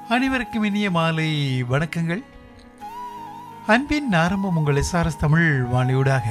அனைவருக்கும் இனிய மாலை வணக்கங்கள் அன்பின் ஆரம்பம் உங்கள் எஸ்ஆர்எஸ் தமிழ் வாணியூடாக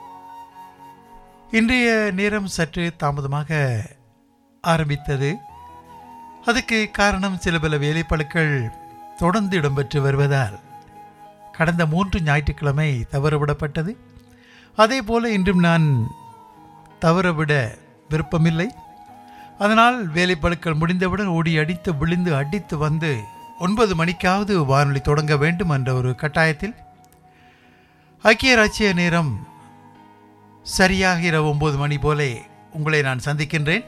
இன்றைய நேரம் சற்று தாமதமாக ஆரம்பித்தது அதுக்கு காரணம் சில பல வேலைப்பளுக்கள் தொடர்ந்து இடம்பெற்று வருவதால் கடந்த மூன்று ஞாயிற்றுக்கிழமை தவறவிடப்பட்டது அதே போல இன்றும் நான் தவறவிட விருப்பமில்லை அதனால் வேலைப்பளுக்கள் முடிந்தவுடன் ஓடி அடித்து விழுந்து அடித்து வந்து ஒன்பது மணிக்காவது வானொலி தொடங்க வேண்டும் என்ற ஒரு கட்டாயத்தில் ஐக்கிய ராச்சிய நேரம் சரியாக இரவு ஒன்பது மணி போலே உங்களை நான் சந்திக்கின்றேன்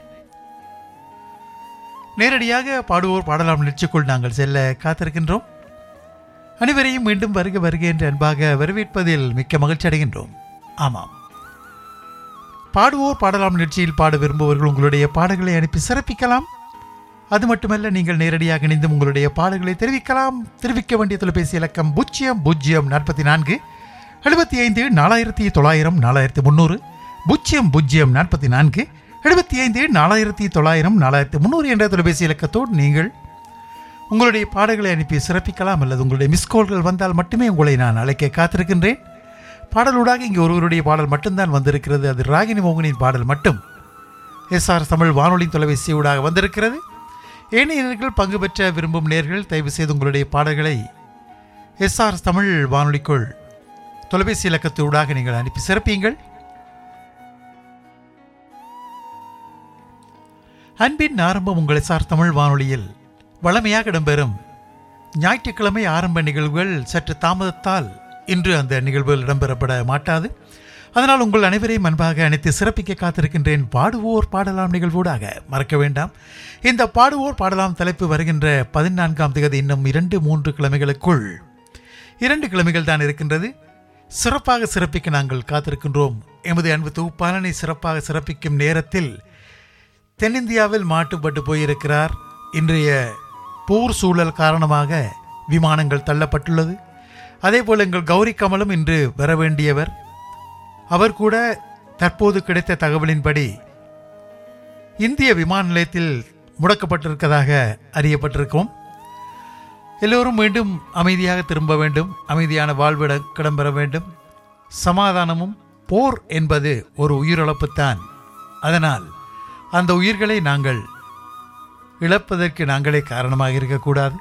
நேரடியாக பாடுவோர் பாடலாம் நிகழ்ச்சிக்குள் நாங்கள் செல்ல காத்திருக்கின்றோம் அனைவரையும் மீண்டும் வருக வருக என்று அன்பாக வரவேற்பதில் மிக்க மகிழ்ச்சி அடைகின்றோம் ஆமாம் பாடுவோர் பாடலாம் நிகழ்ச்சியில் பாட விரும்புபவர்கள் உங்களுடைய பாடல்களை அனுப்பி சிறப்பிக்கலாம் அது மட்டுமல்ல நீங்கள் நேரடியாக இணைந்து உங்களுடைய பாடல்களை தெரிவிக்கலாம் தெரிவிக்க வேண்டிய தொலைபேசி இலக்கம் பூஜ்ஜியம் பூஜ்ஜியம் நாற்பத்தி நான்கு எழுபத்தி ஐந்து நாலாயிரத்தி தொள்ளாயிரம் நாலாயிரத்தி முந்நூறு பூஜ்ஜியம் பூஜ்ஜியம் நாற்பத்தி நான்கு எழுபத்தி ஐந்து நாலாயிரத்தி தொள்ளாயிரம் நாலாயிரத்தி முந்நூறு என்ற தொலைபேசி இலக்கத்தோடு நீங்கள் உங்களுடைய பாடல்களை அனுப்பி சிறப்பிக்கலாம் அல்லது உங்களுடைய மிஸ்கால்கள் வந்தால் மட்டுமே உங்களை நான் அழைக்க காத்திருக்கின்றேன் பாடலூடாக இங்கே ஒருவருடைய பாடல் மட்டும்தான் வந்திருக்கிறது அது ராகினி மோகனின் பாடல் மட்டும் எஸ்ஆர் தமிழ் வானொலி தொலைபேசி ஊடாக வந்திருக்கிறது ஏனையர்கள் பங்கு பெற்ற விரும்பும் நேர்கள் தயவு செய்து உங்களுடைய பாடல்களை எஸ்ஆர் தமிழ் வானொலிக்குள் தொலைபேசி இலக்கத்தூடாக நீங்கள் அனுப்பி சிறப்பியுங்கள் அன்பின் ஆரம்பம் உங்கள் எஸ்ஆர் தமிழ் வானொலியில் வளமையாக இடம்பெறும் ஞாயிற்றுக்கிழமை ஆரம்ப நிகழ்வுகள் சற்று தாமதத்தால் இன்று அந்த நிகழ்வுகள் இடம்பெறப்பட மாட்டாது அதனால் உங்கள் அனைவரையும் அன்பாக அனைத்து சிறப்பிக்க காத்திருக்கின்றேன் பாடுவோர் பாடலாம் நிகழ்வூடாக மறக்க வேண்டாம் இந்த பாடுவோர் பாடலாம் தலைப்பு வருகின்ற பதினான்காம் தேதி இன்னும் இரண்டு மூன்று கிழமைகளுக்குள் இரண்டு கிழமைகள் தான் இருக்கின்றது சிறப்பாக சிறப்பிக்க நாங்கள் காத்திருக்கின்றோம் எமது அன்பு தொகுப்பாளனை சிறப்பாக சிறப்பிக்கும் நேரத்தில் தென்னிந்தியாவில் மாட்டுப்பட்டு போயிருக்கிறார் இன்றைய போர் சூழல் காரணமாக விமானங்கள் தள்ளப்பட்டுள்ளது அதேபோல் எங்கள் கௌரி கமலும் இன்று வர வேண்டியவர் அவர் கூட தற்போது கிடைத்த தகவலின்படி இந்திய விமான நிலையத்தில் முடக்கப்பட்டிருக்கதாக அறியப்பட்டிருக்கோம் எல்லோரும் மீண்டும் அமைதியாக திரும்ப வேண்டும் அமைதியான வாழ்விட கிடம்பெற வேண்டும் சமாதானமும் போர் என்பது ஒரு உயிரிழப்புத்தான் அதனால் அந்த உயிர்களை நாங்கள் இழப்பதற்கு நாங்களே காரணமாக இருக்கக்கூடாது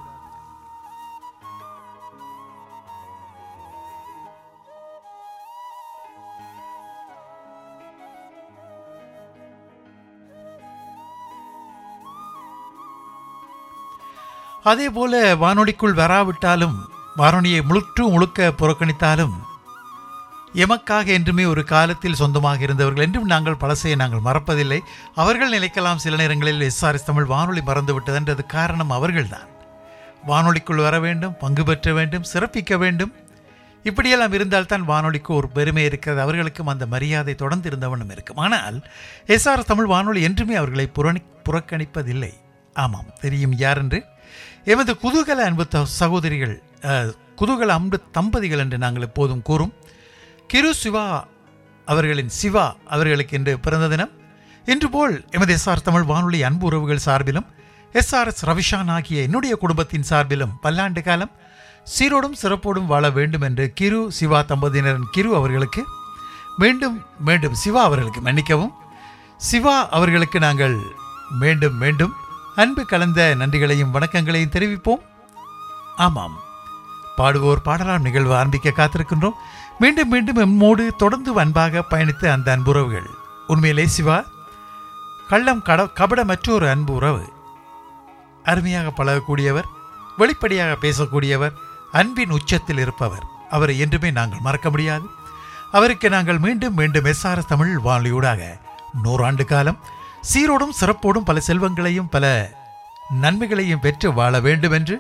அதே போல வானொலிக்குள் வராவிட்டாலும் வானொலியை முழுற்று முழுக்க புறக்கணித்தாலும் எமக்காக என்றுமே ஒரு காலத்தில் சொந்தமாக இருந்தவர்கள் என்றும் நாங்கள் பழசையை நாங்கள் மறப்பதில்லை அவர்கள் நினைக்கலாம் சில நேரங்களில் எஸ்ஆர்எஸ் தமிழ் வானொலி மறந்துவிட்டது என்றது காரணம் அவர்கள்தான் வானொலிக்குள் வர வேண்டும் பங்கு பெற்ற வேண்டும் சிறப்பிக்க வேண்டும் இப்படியெல்லாம் இருந்தால்தான் வானொலிக்கு ஒரு பெருமை இருக்கிறது அவர்களுக்கும் அந்த மரியாதை தொடர்ந்து இருந்தவனும் இருக்கும் ஆனால் எஸ்ஆர்எஸ் தமிழ் வானொலி என்றுமே அவர்களை புறணி புறக்கணிப்பதில்லை ஆமாம் தெரியும் யார் என்று எமது குதூகல அன்பு த- சகோதரிகள் அஹ், குதூகல அன்பு தம்பதிகள் என்று நாங்கள் எப்போதும் கூறும் கிரு சிவா அவர்களின் சிவா அவர்களுக்கு இன்று பிறந்த தினம் இன்று போல் எமது எஸ்ஆர் தமிழ் வானொலி அன்பு உறவுகள் சார்பிலும் எஸ்ஆர்எஸ் ரவிஷான் ஆகிய என்னுடைய குடும்பத்தின் சார்பிலும் பல்லாண்டு காலம் சீரோடும் சிறப்போடும் வாழ வேண்டும் என்று கிரு சிவா தம்பதியினரின் கிரு அவர்களுக்கு மீண்டும் மீண்டும் சிவா அவர்களுக்கு மன்னிக்கவும் சிவா அவர்களுக்கு நாங்கள் மீண்டும் மீண்டும் அன்பு கலந்த நன்றிகளையும் வணக்கங்களையும் தெரிவிப்போம் ஆமாம் பாடுவோர் பாடலாம் நிகழ்வு ஆரம்பிக்க காத்திருக்கின்றோம் மீண்டும் மீண்டும் எம்மோடு தொடர்ந்து அன்பாக பயணித்த அந்த அன்புறவுகள் உண்மையிலே சிவா கள்ளம் கட கபடமற்ற ஒரு அன்பு உறவு அருமையாக பழகக்கூடியவர் வெளிப்படையாக பேசக்கூடியவர் அன்பின் உச்சத்தில் இருப்பவர் அவரை என்றுமே நாங்கள் மறக்க முடியாது அவருக்கு நாங்கள் மீண்டும் மீண்டும் எஸ்ஆர்எஸ் தமிழ் வானொலியூடாக நூறாண்டு காலம் சீரோடும் சிறப்போடும் பல செல்வங்களையும் பல நன்மைகளையும் பெற்று வாழ வேண்டும் என்று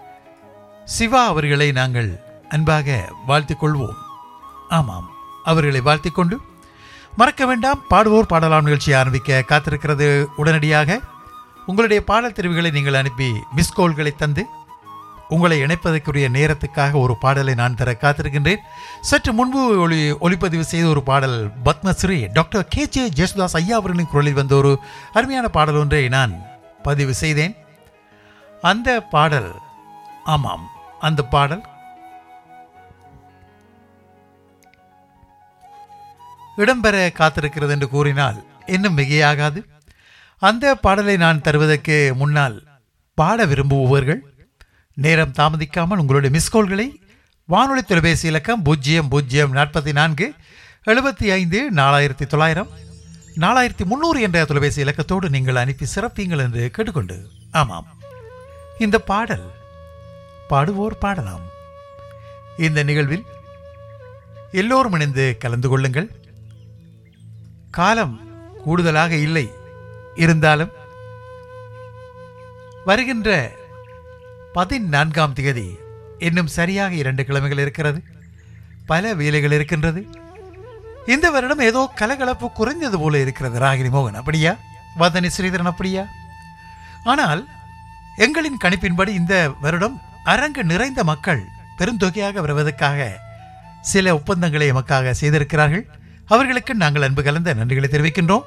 சிவா அவர்களை நாங்கள் அன்பாக வாழ்த்திக் கொள்வோம் ஆமாம் அவர்களை வாழ்த்திக் கொண்டு மறக்க வேண்டாம் பாடுவோர் பாடலாம் நிகழ்ச்சி ஆரம்பிக்க காத்திருக்கிறது உடனடியாக உங்களுடைய பாடல் தெரிவுகளை நீங்கள் அனுப்பி மிஸ்கோல்களை தந்து உங்களை இணைப்பதற்குரிய நேரத்துக்காக ஒரு பாடலை நான் தர காத்திருக்கின்றேன் சற்று முன்பு ஒளி ஒளிப்பதிவு செய்த ஒரு பாடல் Padmashri doctor K J Yesudas ஐயா அவர்களின் குரலில் வந்த ஒரு அருமையான பாடல் ஒன்றை நான் பதிவு செய்தேன் அந்த பாடல் ஆமாம் அந்த பாடல் இடம்பெற காத்திருக்கிறது என்று கூறினால் இன்னும் மிகையாகாது அந்த பாடலை நான் தருவதற்கு முன்னால் பாட விரும்புபவர்கள் நேரம் தாமதிக்காமல் உங்களுடைய மிஸ்கோல்களை வானொலி தொலைபேசி இலக்கம் பூஜ்ஜியம் பூஜ்ஜியம் நாற்பத்தி நான்கு எழுபத்தி ஐந்து நாலாயிரத்தி தொள்ளாயிரம் நாலாயிரத்தி முந்நூறு என்ற தொலைபேசி இலக்கத்தோடு நீங்கள் அனுப்பி சிறப்பீங்கள் என்று கேட்டுக்கொண்டு ஆமாம் இந்த பாடல் பாடுவோர் பாடலாம் இந்த நிகழ்வில் எல்லோரும் இணைந்து கலந்து கொள்ளுங்கள் காலம் கூடுதலாக இல்லை இருந்தாலும் வருகின்ற பதினான்காம் தேதி இன்னும் சரியாக இரண்டு கிழமைகள் இருக்கிறது பல வேலைகள் இருக்கின்றது இந்த வருடம் ஏதோ கலகலப்பு குறைந்தது போல இருக்கிறது ராகினி மோகன் அப்படியா வதனி ஸ்ரீதரன் அப்படியா ஆனால் எங்களின் கணிப்பின்படி இந்த வருடம் அரங்கு நிறைந்த மக்கள் பெருந்தொகையாக வருவதற்காக சில ஒப்பந்தங்களை எமக்காக செய்திருக்கிறார்கள் அவர்களுக்கு நாங்கள் அன்பு கலந்த நன்றிகளை தெரிவிக்கின்றோம்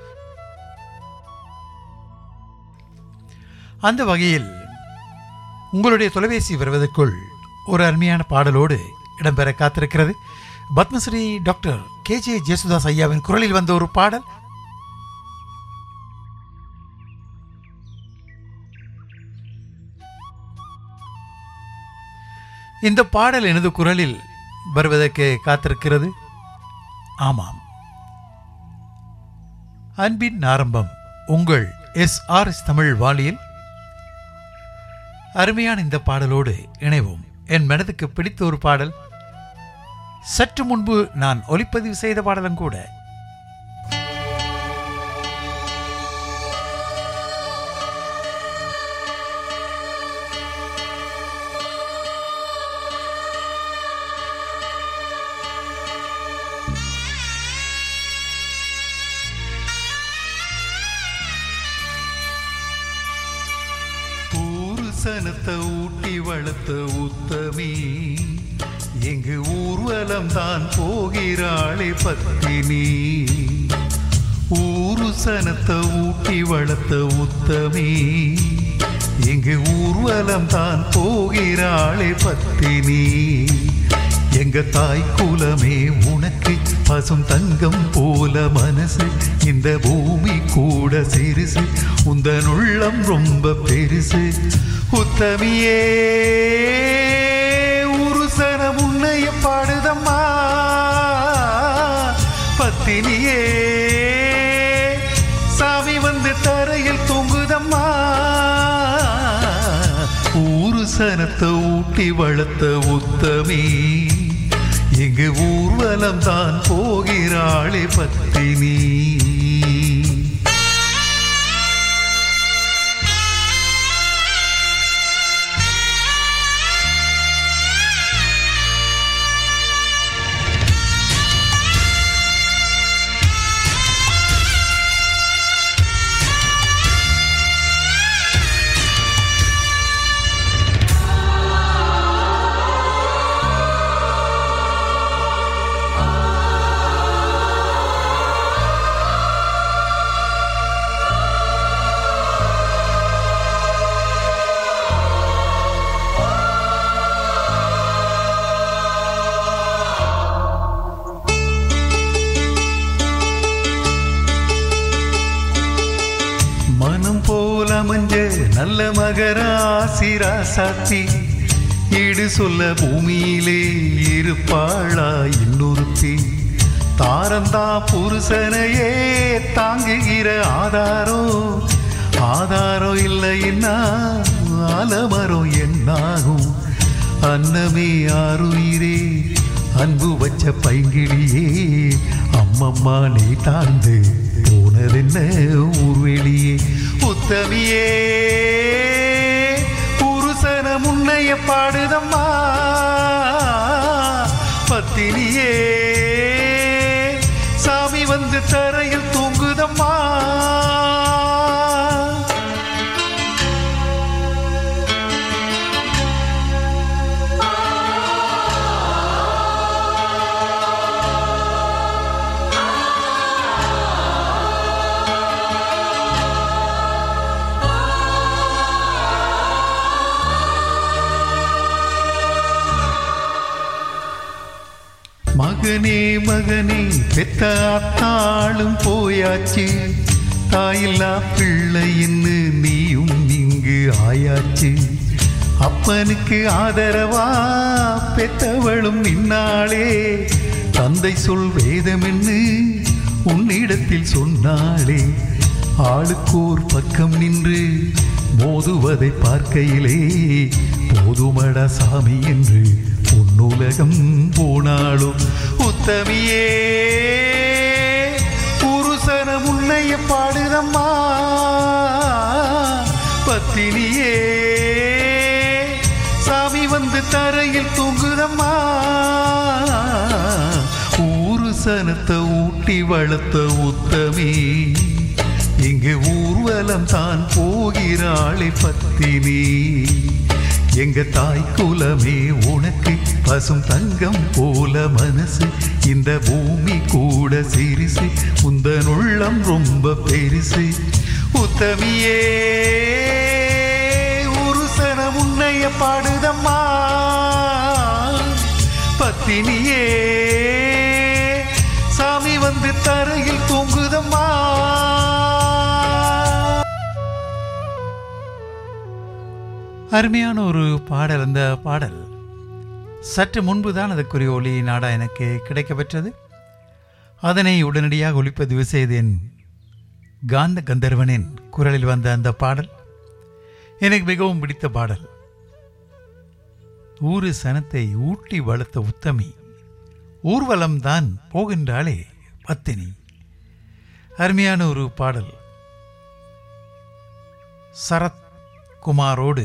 அந்த வகையில் உங்களுடைய தொலைபேசி வருவதற்குள் ஒரு அருமையான பாடலோடு இடம்பெற காத்திருக்கிறது Padmashri doctor K J Yesudas ஐயாவின் குரலில் வந்த ஒரு பாடல் இந்த பாடல் எனது குரலில் வருவதற்கு காத்திருக்கிறது ஆமாம் அன்பின் ஆரம்பம் உங்கள் எஸ் ஆர் எஸ் தமிழ் வாலியில் அருமையான இந்த பாடலோடு இணைவோம் என் மனதுக்கு பிடித்த ஒரு பாடல் சற்று முன்பு நான் ஒலிப்பதிவு செய்த பாடலும் கூட பூருசனத்தை ஊட்டி வளர்த்த உத்தமி எங்கு ஊர்வலம் தான் போகிறாளே பத்தினி ஊருசனத்தை ஊட்டி வளர்த்த உத்தமி எங்கு ஊர்வலம் தான் போகிறாளே பத்தினி எங்க தாய் குலமே உனக்கு பசும் தங்கம் போல மனசு இந்த பூமி கூட சிறுசு உந்தன் உள்ளம் ரொம்ப பெருசு உத்தமியே உருசனம் உன்னைய பாடுதம்மா பத்தினியே சாமி வந்து தரையில் தூங்குதம்மா ஊருசனத்தை ஊட்டி வளர்த்த உத்தமி இங்கு ஊர்வலம் தான் போகிறாளே பத்தினி மனம் போல மஞ்ச நல்ல மகராசிரா சாத்தி ஈடு சொல்ல பூமியிலே இருப்பாளா இன்னொருத்தி தாரந்தா புருஷனையே தாங்குகிற ஆதாரம் ஆதாரம் இல்லைன்னா ஆலமரம் என்னாகும் அன்னமே ஆறுயிரே அன்பு வச்ச பைங்கிழியே அம்மம்மா நீ தாழ்ந்து போனதென்ன ஊர்வெளியே உத்தமியே புருஷன முன்னைய பாடுதம்மா பத்தினியே சாமி வந்து தரையில் தூங்குதம்மா மகனே மகனே பெத்த அத்தாளும் போயாச்சு தாயில்லா பிள்ளைன்னு நீயும் இங்கு ஆயாச்சு அப்பனுக்கு ஆதரவா பெத்தவளும் நின்னாளே தந்தை சொல் வேதமென்னு உன்னிடத்தில் சொன்னாளே ஆளுக்கோர் பக்கம் நின்று மோதுவதை பார்க்கையிலே போதுமடா சாமி என்று உன்னுலகம் போனாளோ உத்தமியே புருஷன முன்னைய பாடுதம்மா பத்தினியே சாமி வந்து தரையில் தூங்குதம்மா ஊரு சனத்தை ஊட்டி வளர்த்த உத்தமி இங்கு ஊர்வலம் தான் போகிறாளே பத்தினி எங்க தாய் குலமே உனக்கு பசும் தங்கம் போல மனசு இந்த பூமி கூட சிரிசு உந்தன் உள்ளம் ரொம்ப பெருசு உத்தமியே உருசன உன்னைய பாடுதம்மா பத்தினியே சாமி வந்து தரையில் தூங்குதம்மா அருமையான ஒரு பாடல் அந்த பாடல் சற்று முன்பு தான் அதற்குரிய ஒளி நாடா எனக்கு கிடைக்கப்பெற்றது அதனை உடனடியாக ஒளிப்பதிவு செய்தேன் காந்த கந்தர்வனின் குரலில் வந்த அந்த பாடல் எனக்கு மிகவும் பிடித்த பாடல் ஊரு சனத்தை ஊட்டி வளர்த்த உத்தமி ஊர்வலம் தான் போகின்றாளே பத்தினி அருமையான ஒரு பாடல் சரத் குமாரோடு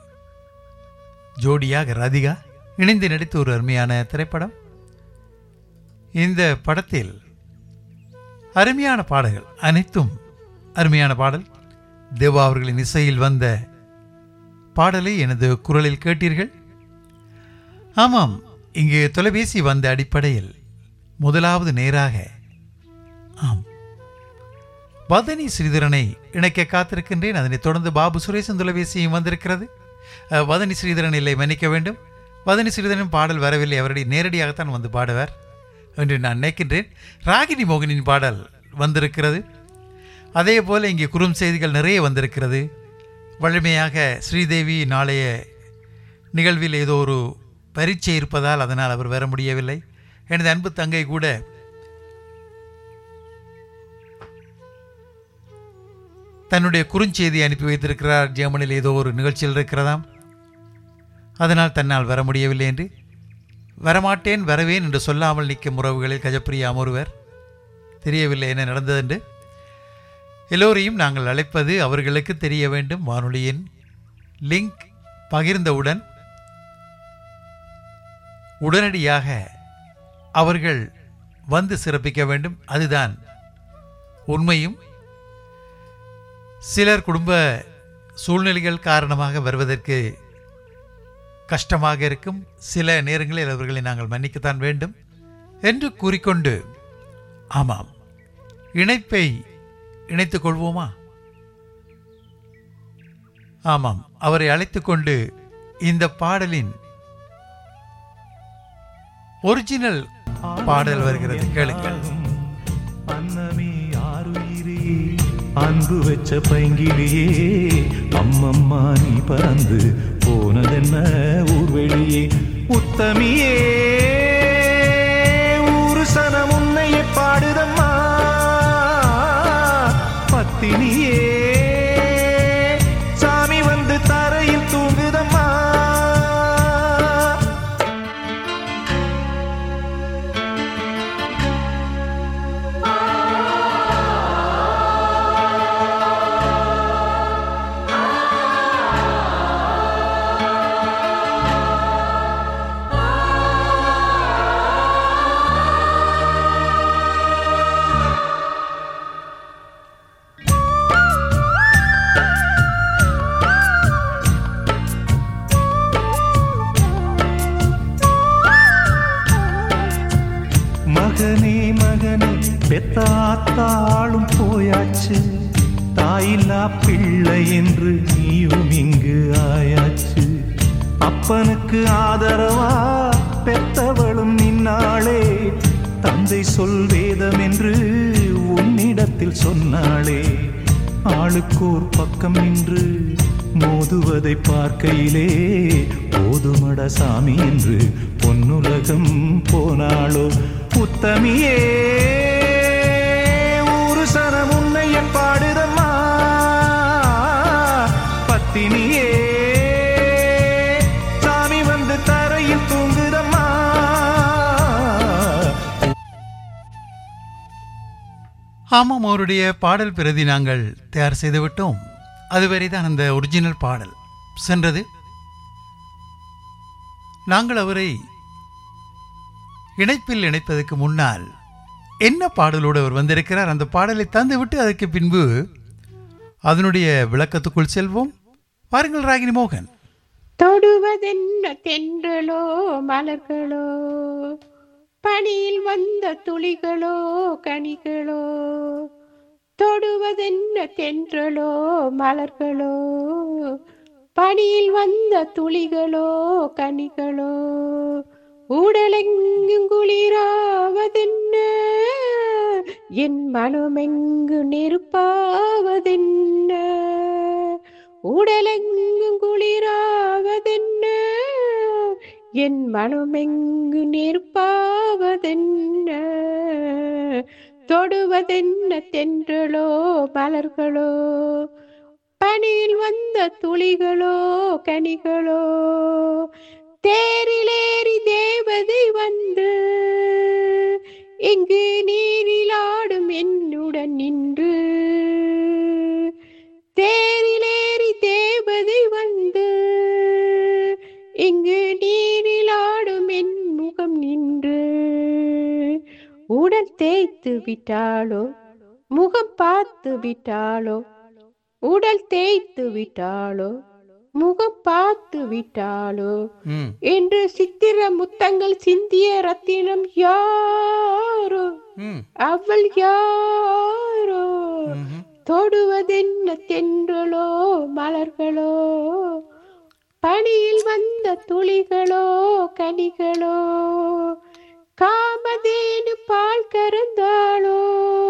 ஜோடியாக ராதிகா இணைந்து நடித்த ஒரு அருமையான திரைப்படம் இந்த படத்தில் அருமையான பாடல்கள் அனைத்தும் அருமையான பாடல் தேவா அவர்களின் இசையில் வந்த பாடலை எனது குரலில் கேட்டீர்கள் ஆமாம் இங்கு தொலைபேசி வந்த அடிப்படையில் முதலாவது நேராக ஆம் வதனி ஸ்ரீதரனை இணைக்க காத்திருக்கின்றேன் அதனைத் தொடர்ந்து பாபு சுரேசன் தொலைபேசியும் வந்திருக்கிறது அஹ், வதனி ஸ்ரீதரன் இல்லை மன்னிக்க வேண்டும் வதனி ஸ்ரீதரன் பாடல் வரவில்லை அவருடைய நேரடியாகத்தான் வந்து பாடுவார் என்று நான் நினைக்கின்றேன் ராகினி மோகனின் பாடல் வந்திருக்கிறது அதே போல் இங்கே குறும் செய்திகள் நிறைய வந்திருக்கிறது வலிமையாக ஸ்ரீதேவி நாளைய நிகழ்வில் ஏதோ ஒரு பரீட்சை இருப்பதால் அதனால் அவர் வர முடியவில்லை எனது அன்பு தங்கை கூட தன்னுடைய குறுஞ்செய்தி அனுப்பி வைத்திருக்கிறார் ஜெர்மனியில் ஏதோ ஒரு நிகழ்ச்சியில் இருக்கிறதாம் அதனால் தன்னால் வர முடியவில்லை என்று வரமாட்டேன் வரவேன் என்று சொல்லாமல் நிற்கும் உறவுகளில் கஜப்பிரியா அமர்வர் தெரியவில்லை என்ன நடந்தது என்று எல்லோரையும் நாங்கள் அழைப்பது அவர்களுக்கு தெரிய வேண்டும் வானொலியின் லிங்க் பகிர்ந்தவுடன் உடனடியாக அவர்கள் வந்து சிறப்பிக்க வேண்டும் அதுதான் உண்மையும் சிலர் குடும்ப சூழ்நிலைகள் காரணமாக வருவதற்கு கஷ்டமாக இருக்கும் சில நேரங்களில் அவர்களை நாங்கள் மன்னிக்கத்தான் வேண்டும் என்று கூறிக்கொண்டு ஆமாம் இணைப்பை இணைத்துக் கொள்வோமா ஆமாம் அவரை அழைத்துக் கொண்டு இந்த பாடலின் ஒரிஜினல் பாடல் வருகிறது கேளுங்கள் அன்னமே ஆறுயிரே அன்பு வச்ச பைங்கிலியே அம்மம்மா நீ பறந்து போனதென்ன ஊர்வெளியே உத்தமியே ஊரு சனம் உன்னைய பாடுதம்மா பத்தினியே சாமி வந்து தரையில் தூங்குதம்மா மகனே மகனே பெத்தாத்தாளும் போயாச்சு தாயில்லா பிள்ளை என்று நீயும் இங்கு ஆயாச்சு அப்பனுக்கு ஆதரவா பெத்தவளும் நின்னாளே சொல் வேதம் என்று உன்னிடத்தில் சொன்னாளே ஆளுக்கோர் பக்கம் நின்று மோதுவதை பார்க்கையிலே போதுமட சாமி என்று பொன்னுலகம் போனாளோ உத்தமியே ஒரு சரம் உன்னைய பாடுதம்மா பத்தினியே சாமி வந்து தரையில் தூங்குதம்மா ஆமாம் அவருடைய பாடல் பிரதி நாங்கள் தயார் செய்துவிட்டோம் அதுவரை தான் அந்த ஒரிஜினல் பாடல் சென்றது நாங்கள் அவரை இணைப்பில் இணைப்பதற்கு முன்னால் என்ன பாடலோடு அவர் வந்திருக்கிறார் அந்த பாடலை தந்துவிட்டு அதற்கு பின்பு அதனுடைய விளக்கத்துக்குள் செல்வோம் பாருங்கள் ராகினி மோகன் தொடுவதென்ன தென்றலோ மலர்களோ பனியில் வந்த துளிகளோ கனிகளோ தொடுவதென்ன தென்றலோ மலர்களோ பனியில் வந்த துளிகளோ கனிகளோ உடலெங்கும் குளிராவதென்ன என் மனமெங்கு நெருப்பாவதென்ன உடலெங்கும் குளிராவதென்ன என் மனமெங்கு நெருப்பாவதென்ன தொடுவதென்ன தென்றலோ மலர்களோ பனியில் வந்த துளிகளோ கனிகளோ தேரிலேறி தேவதை வந்து இங்கு நீரிலாடும் என்னுடன் நின்று தேரிலேறி தேவதை வந்து இங்கு நீரிலாடும் என் முகம் நின்று உடல் தேய்த்து விட்டாளோ முகம் பார்த்து விட்டாளோ உடல் தேய்த்து விட்டாளோ முகம் பார்த்து விட்டாளோ ம் என்று சித்திர முத்தங்கள் சிந்திய ரத்தினம் யாரோ ம் அவள் யாரோ ம்ஹும். தொடுவதென்ன தென்றலோ மலர்களோ பனியில் வந்த துளிகளோ கனிகளோ காமதேனு பால் கறந்தாளோ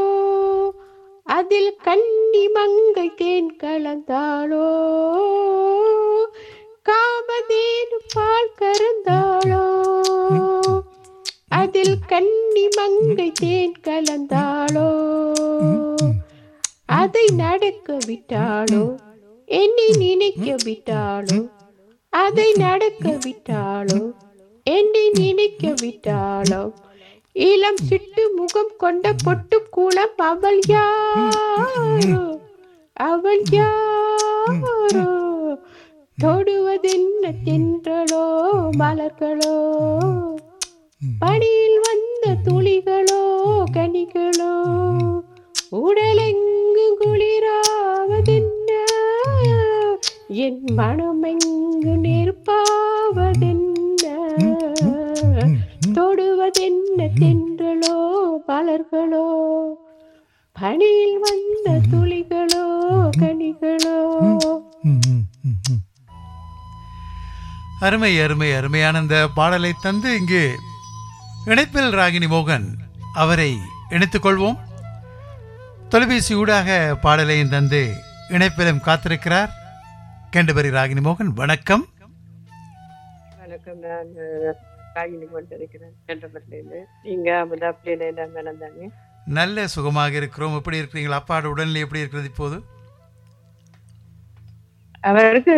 அதில் கன்னி மங்கை தேன் கலந்தாளோ காமதேனு பால் கறந்தாளோ அதில் கன்னி மங்கை தேன் கலந்தாளோ அதை நடக்க விட்டாளோ என்னை நினைக்க விட்டாளோ அதை நடக்க விட்டாளோ என்னை நினைக்க விட்டாளோ இளம் சிட்டு முகம் கொண்ட பொட்டு கூலம் அவள் யாரோ அவள் யாரோ தொடுவதென்ன தென்றலோ மலர்களோ பனியில் வந்த துளிகளோ கனிகளோ உடலெங்கு குளிராவதென்ன என் மனமெங்கு நெருப்பாவதென்ன தொடுவதென்ன தென்றலோ மலர்களோ பனியில் வந்த துளிகளோ கனிகளோ அருமை அருமை அருமையான இந்த பாடலை தந்து இங்கு இணைப்பில் ராகினி மோகன் அவரை இணைத்துக் கொள்வோம் தொலைபேசி ஊடாக பாடலையும் தந்து இணைப்பிலும் காத்திருக்கிறார் கேண்டபரி ராகினி மோகன் வணக்கம் வணக்கம் நான் காகினி கொண்டிருக்கிறேன் சென்றப்பட்டிலேருந்து நீங்க அமுதாப்பிலேருந்து எல்லாம் நடந்தாங்க நல்ல சுகமாக இருக்கிறோம் எப்படி இருக்கிறீங்களா அப்பாவோட உடல்நிலை எப்படி இருக்கிறது இப்போது அவருக்கு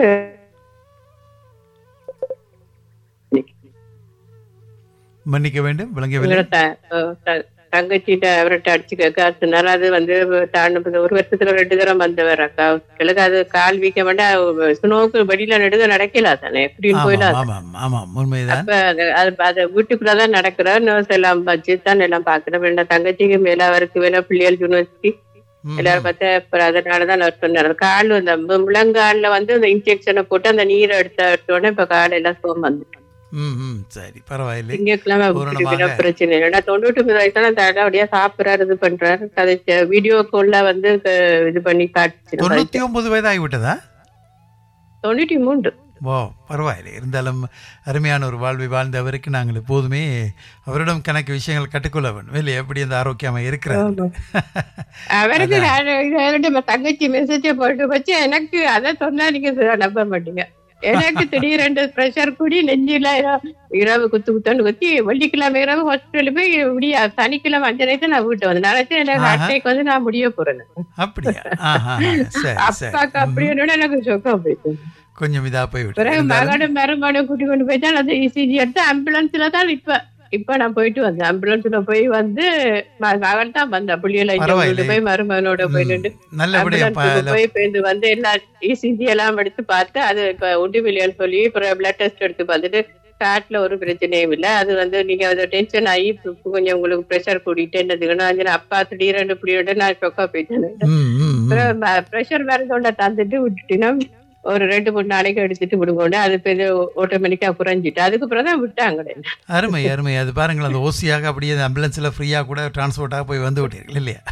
மன்னிக்க வேண்டும் விளங்கவில்லை உங்களோட த- அஹ் த- தங்கச்சிட்ட அவர்கிட்ட அடிச்சு கேட்காதுனால அது வந்து தாண்ட ஒரு வருஷத்துல ரெண்டு தரம் வந்தவர் அக்கா கிழக்கு அது கால் வீக்க வேண்டாம் சுனோவுக்கு வெளியில நடுக நடக்கல தானே எப்படின்னு போயிடாது ஆமாம் ஆமாம் ஆமாம் உண்மைதான் அப்ப அது அது அது வீட்டுக்குள்ளதான் நடக்கிற நர்ஸ் எல்லாம் வச்சு தான் எல்லாம் பாக்குறேன் வேண்டாம் தங்கச்சிக்கு மேல அவருக்கு மேல பிள்ளைகள் யூனிவர்சிட்டி ம், எல்லாரும் பார்த்தா அப்புறம் அதனாலதான் நர்ஸ் சொன்னாரு கால் அந்த மு- முழங்கால்ல வந்து அந்த இன்ஜெக்ஷனை போட்டு அந்த நீரை எடுத்த எடுத்த உடனே இப்ப கால் எல்லாம் சோம் வந்து ம் ம் சரி பரவாயில்லை திங்கட்கிழமை பூரணமாக. விட்டுட்டு பிரச்சனை இல்லை நான் தொண்ணூற்றி ஒன்பது வயசுல நல்லபடியா சாப்பிடுறாரு இது பண்றாரு அதை வீடியோ கால்ல வந்து க- இது பண்ணி காட்டுச்சு தொண்ணூத்தி ஒன்பது வயதாகி விட்டதா தொண்ணூற்றி மூன்று ஓ பரவாயில்லை இருந்தாலும் அருமையான ஒரு வாழ்வை வாழ்ந்த அவருக்கு நாங்கள் எப்போதுமே அவரிடம் கணக்கு விஷயங்கள் கற்றுக்கொள்ள வேண்டும் இல்லை எப்படி அந்த ஆரோக்கியமாக இருக்கிறார் அவருக்கு நான் இது அவர்கிட்ட தங்கச்சி மெசேஜ் போட்டு வச்சு எனக்கு அதை சொன்னா நீங்க ச- நம்ப மாட்டீங்க எனக்கு திடீரென்று ப்ரெஷர் கூடி நெஞ்சில இரவு குத்து குத்துன்னு குத்தி வெள்ளிக்கிழமை இரவு ஹாஸ்பிட்டல் போய் முடியா சனிக்கிழமை அஞ்சு தான் நான் வீட்டு வந்தேன் நினைச்சேன் எனக்கு ஆஹா. அட்டைக்கு வந்து நான் முடிய போறேன் அப்படியா ஆஹா சரி சரி அப்பாக்கு அப்படின்னு எனக்கு சொக்கம் போயிட்டு கொஞ்சம் இதா போய் விட்டு பிறகு மகனும் மருமகனும் கூட்டி கொண்டு போயிட்டா அந்த இசிஜி எடுத்து ஆம்புலன்ஸ்ல தான் இப்ப இப்ப நான் போயிட்டு வந்தேன் ஆம்புலன்ஸ்ல போய் வந்து ம- மகன் தான் வந்தா புள்ளியில பரவாயில்லை. போய் மருமகனோட போயிட்டு நல்லபடியா ஆம்புலன்ஸுக்கு போய் பேருந்து வந்து எல்லா இசிஜி எல்லாம் எடுத்து பார்த்து அது இப்ப உண்டுவில்லைன்னு சொல்லி அப்புறம் பிளட் டெஸ்ட் எடுத்து பார்த்துட்டு காட்டுல ஒரு பிரச்சனையும் இல்ல அது வந்து நீங்க அதை டென்ஷன் ஆகி இப்ப கொஞ்சம் உங்களுக்கு ப்ரெஷர் கூடிட்டு என்னதுக்குன்னா அப்பா திடீரெண்டு இப்படி நான் சொக்கா போயிட்டேன் ம், ம், ம். ப்ரெஷர் மருந்தோட தந்துட்டு விட்டுட்டினா ஒரு ரெண்டு மூணு நாளைக்கு எடுத்துட்டு விடுங்கோண்டு அது பெரிய ஆட்டோமேட்டிக்கா குறைஞ்சிட்டு அதுக்கப்புறம் தான் விட்டாங்க அருமை அருமை அது பாருங்கள் அந்த ஓசியாக அப்படியே அந்த ஆம்புலன்ஸில் ஃப்ரீயாக கூட டிரான்ஸ்போர்ட்டாக போய் வந்து விட்டீர்கள் இல்லையா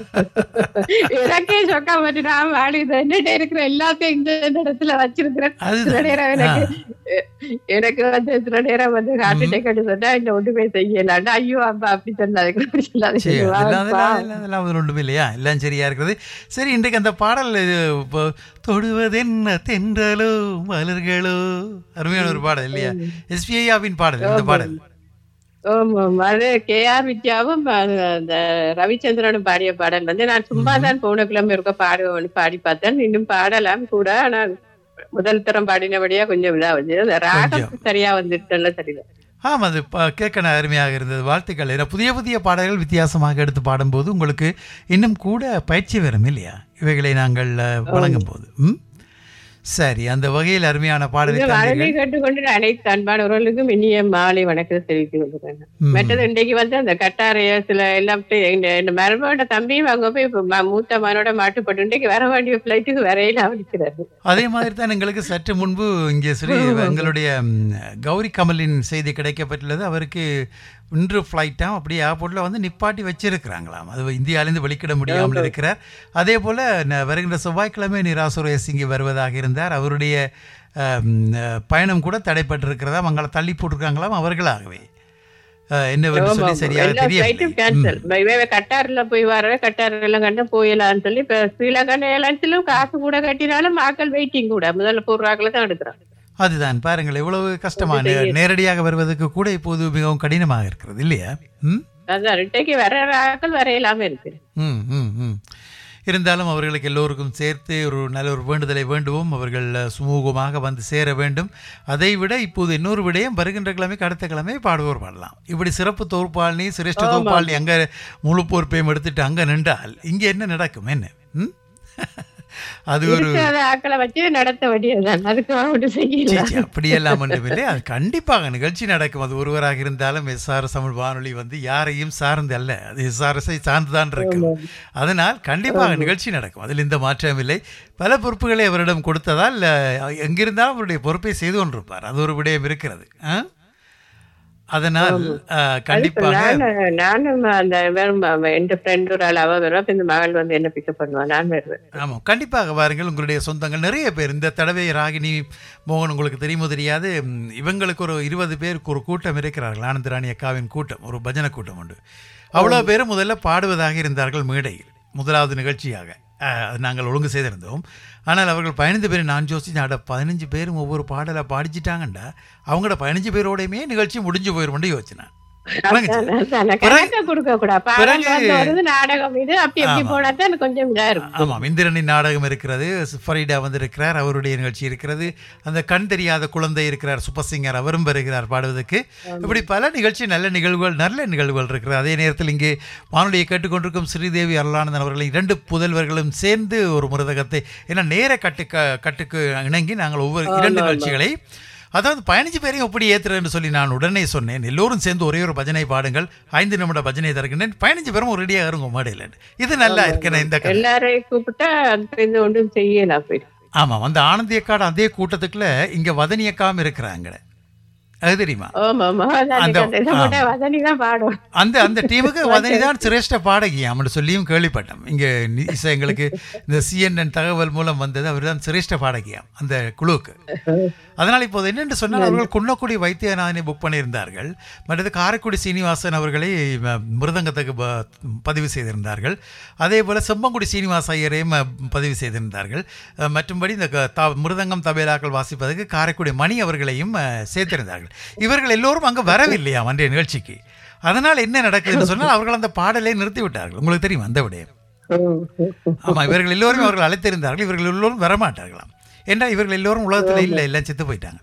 எனக்கே சொக்கா பட்டு நான் வாழுது என்னட்ட இருக்கிற எல்லாத்தையும் இந்த இந்த இடத்துல வச்சிருக்கிறேன் சில அதுதான் நேரம் எனக்கு எனக்கு வந்து சில நேரம் வந்து ஹார்ட் அட்டாக் எடுத்து சொன்னா இந்த ஒன்றுமே செய்யலாண்டா ஐயோ அப்பா அப்படி சொல்லாது அப்படி சொல்லாது சரி அதெல்லாம் அதெல்லாம் பாவம். அதெல்லாம் அதெல்லாம் அது ஒன்றுமே இல்லையா எல்லாம் சரியா இருக்கிறது சரி இன்றைக்கு அந்த பாடல் இது இப்போ தொடுவதென்ன தென்றலோ மலர்களோ அருமையான ஒரு பாடல் இல்லையா எஸ்பிஐயாவின் பாடல் இந்த பாடல் ஆமாம். அது கே ஆர் வித்யாவும் அது அந்த ரவிச்சந்திரனும் பாடிய பாடல் வந்து நான் சும்மா தான் போன கிழமை இருக்க பாடுவேன் பாடி பார்த்தேன் இன்னும் பாடலாம் கூட ஆனால் முதல் தரம் பாடினபடியா கொஞ்சம் இதாகுது அந்த ராகம் சரியா வந்துட்டுல தெரியல ஆமாம் அது ப- கேட்க ந- அருமையாக இருந்தது வாழ்த்துக்கள் ஏன்னா புதிய புதிய பாடல்கள் வித்தியாசமாக எடுத்து பாடும்போது உங்களுக்கு இன்னும் கூட பயிற்சி வரும் இல்லையா இவைகளை நாங்கள் அஹ், வழங்கும் போது ம் சரி அந்த வகையில் அருமையான பாடலை இந்த தந்தீர்கள். வானொலி கேட்டுக்கொண்டு அனைத்து அன்பானவர்களுக்கும் இனிய மாலை வணக்கத்தை தெரிவித்துக் கொள்கிறேன் ம். மற்றது இன்றைக்கு வந்து அந்த கட்டாரைய சில எல்லாம் போய் இந்த- இந்த மருமகனோட தம்பியும் அங்க போய் இப்ப ம- மூத்த மகனோட மாட்டுப்பட்டு இன்றைக்கு வர வேண்டிய பிளைட்டுக்கு வரையில அவனிக்கிறாரு அதே மாதிரி தான் எங்களுக்கு சற்று முன்பு இங்கே ஸ்ரீ எங்களுடைய ம், கௌரி கமலின் செய்தி கிடைக்கப்பட்டுள்ளது அவருக்கு இன்று ஃப்ளைட்டாம் அப்படியே ஏர்போர்ட்டில் வந்து நிப்பாட்டி வச்சிருக்கிறாங்களாம் அது இந்தியாவிலேருந்து வெளிக்கிட முடியாமல் இருக்கிறார் அதே போல் வருகின்ற செவ்வாய்க்கிழமை நிராசுரேஸ் இங்கே வருவதாக இருந்தார் அவருடைய அம், அஹ், பயணம் கூட தடைப்பட்டிருக்கிறதா அவங்கள தள்ளி போட்டிருக்காங்களாம் அவர்களாகவே அஹ், என்னவென்று சொல்லி சரியாக எல்லா ஃபிளைட்டும் கேன்சல் தெரியவில்லை கட்டார்ல போய் வர கட்டார்ல கண்ட போயிடலாம்னு சொல்லி இப்ப ஸ்ரீலங்கன் ஏர்லைன்ஸ்லயும் காசு கூட கட்டினாலும் மக்கள் வெயிட்டிங் கூட முதல்ல போடுறாங்கள தான் எடுக்கிறான் அதுதான் பாருங்கள் எவ்வளவு கஷ்டமா நே- நேரடியாக வருவதற்கு கூட இப்போது மிகவும் கடினமாக இருக்கிறது இல்லையா ம் அதான் இன்றைக்கு வர ஆக்கள் வரையிலாம இருக்கு ம் ம் ம் இருந்தாலும் அவர்களுக்கு எல்லோருக்கும் சேர்த்து ஒரு நல்ல ஒரு வேண்டுதலை வேண்டுவோம் அவர்கள் அஹ், சுமூகமாக வந்து சேர வேண்டும் அதை விட இப்போது இன்னொரு விடயம் வருகின்ற கிழமைக்கு அடுத்த கிழமை பாடுவோர் பாடலாம் இப்படி சிறப்பு தொகுப்பாளினி சிரேஷ்ட தொகுப்பாளினி அங்கே முழு பொறுப்பையும் எடுத்துட்டு அங்கே நின்றால் இங்கே என்ன நடக்கும் என்ன ம் அது ஒரு இருக்காத ஆக்களை வச்சு நடத்த வேண்டியதுதான் அதுக்கு ஒன்று சீ, செய்யலாம் சீ, அப்படியெல்லாம் ஒன்றுமில்லை அது கண்டிப்பாக நிகழ்ச்சி நடக்கும் அது ஒருவராக இருந்தாலும் எஸ்ஆர்எஸ் தமிழ் வானொலி வந்து யாரையும் சார்ந்து அல்ல அது எஸ்ஆர்எஸ்ஐ சார்ந்துதான் இருக்கும் அதனால் கண்டிப்பாக நிகழ்ச்சி நடக்கும் அதில் இந்த மாற்றம் இல்லை பல பொறுப்புகளை அவரிடம் கொடுத்ததால் அஹ், எங்கிருந்தாலும் அவருடைய பொறுப்பை செய்து கொண்டிருப்பார் அது ஒரு விடயம் இருக்கிறது ஆ? அதனால் அஹ், கண்டிப்பாக நான் நானும் அந்த வெறும் எந்த ஃப்ரெண்ட் ஒரு ஆள் அவ வரும் அப்ப இந்த மகள் வந்து என்ன பிக்கப் பண்ணுவா நான் வருவேன் ஆமாம் கண்டிப்பாக வாருங்கள் உங்களுடைய சொந்தங்கள் நிறைய பேர் இந்த தடவை ராகினி மோகன் உங்களுக்கு தெரியுமோ தெரியாது ம், இவங்களுக்கு ஒரு இருபது பேருக்கு ஒரு கூட்டம் இருக்கிறார்கள் ஆனந்த ராணி அக்காவின் கூட்டம் ஒரு பஜனை கூட்டம் உண்டு அவ்வளோ பேர் முதல்ல பாடுவதாக இருந்தார்கள் மேடையில் முதலாவது நிகழ்ச்சியாக அஹ், அது நாங்கள் ஒழுங்கு செய்திருந்தோம் ஆனால் அவர்கள் பதினைந்து பேர் நான் யோசிச்சேன் அட பதினஞ்சு பேரும் ஒவ்வொரு பாடலை பாடிச்சிட்டாங்கண்டா அவங்களோட பதினஞ்சு பேரோடையுமே நிகழ்ச்சி முடிஞ்சு போயிடும்னு யோசிச்சேன் விளங்குச்சா? பிறகு- கணக்க கொடுக்க கூடாது பாடம் பிறகு- வந்து வருது நாடகம் இது அப்படி எப்படி ஆமா. போனா தான் கொஞ்சம் இதா இருக்கும் ஆமாம் இந்திரனின் நாடகம் இருக்கிறது ஃபரீடா வந்திருக்கிறார் அவருடைய நிகழ்ச்சி இருக்கிறது அந்த கண் தெரியாத குழந்தை இருக்கிறார் சூப்பர் சிங்கர் அவரும் வருகிறார் பாடுவதற்கு இப்படி பல நிகழ்ச்சி நல்ல நிகழ்வுகள் நல்ல நிகழ்வுகள் இருக்கிறது அதே நேரத்தில் இங்கே வானொலியை கேட்டுக்கொண்டிருக்கும் ஸ்ரீதேவி அருளானந்தன் அவர்கள் இரண்டு புதல்வர்களும் சேர்ந்து ஒரு மிருதகத்தை ஏன்னா நேர கட்டுக்க கட்டுக்கு இணங்கி நாங்கள் ஒவ்வொரு இரண்டு நிகழ்ச்சிகளை அதாவது பதினஞ்சு பேரையும் எப்படி ஏத்துறேன்னு சொல்லி நான் உடனே சொன்னேன் எல்லோரும் சேர்ந்து ஒரே ஒரு பஜனை பாடுங்கள் ஐந்து நிமிட பஜனை தருகின்றேன் பதினஞ்சு பேரும் ஒரு ரெடியாக இருங்க மேடையில் இது நல்லா இருக்கேன் இந்த கதை எல்லாரையும் கூப்பிட்டா அந்த இது ஒன்றும் செய்யலாம் போய் ஆமாம் அந்த ஆனந்தி அக்காடு அதே கூட்டத்துக்குள்ள இங்கே வதனி அக்காவும் இருக்கிறாங்க அது தெரியுமா ஆமா ஆமா அந்த- அந்த இதை போட்டா வதனி தான் பாடும் அந்த அந்த டீமுக்கு வதனி தான் சிரேஷ்ட பாடகியாம்னு சொல்லியும் கேள்விப்பட்டோம் இங்கே இசை எங்களுக்கு இந்த சிஎன்என் தகவல் மூலம் வந்தது அவர் தான் சிரேஷ்ட பாடகியாம் அந்த குழுவுக்கு அதனால் இப்போது என்னென்று சொன்னால் அவர்கள் குன்னக்குடி வைத்தியநாதனை புக் பண்ணியிருந்தார்கள் மற்றது காரைக்குடி சீனிவாசன் அவர்களை ம, மிருதங்கத்துக்கு ப- பதிவு செய்திருந்தார்கள் அதே போல் செம்பங்குடி சீனிவாச ஐயரையும் அ, பதிவு செய்திருந்தார்கள் அ, மற்றும்படி இந்த க- த மிருதங்கம் தபேலாக்கள் வாசிப்பதற்கு காரைக்குடி மணி அவர்களையும் அ, சேர்த்திருந்தார்கள் இவர்கள் எல்லோரும் அங்கே வரவில்லையா அன்றைய நிகழ்ச்சிக்கு அதனால் என்ன நடக்குதுன்னு சொன்னால் அவர்கள் அந்த பாடலை நிறுத்தி விட்டார்கள் உங்களுக்கு தெரியும் அந்த விடயம் ஆமாம் இவர்கள் எல்லோரும் அவர்கள் அழைத்திருந்தார்கள் இவர்கள் எல்லோரும் வரமாட்டார்களாம் என்றால் இவர்கள் எல்லோரும் உலகத்தில் இல்லை எல்லாம் செத்து போயிட்டாங்க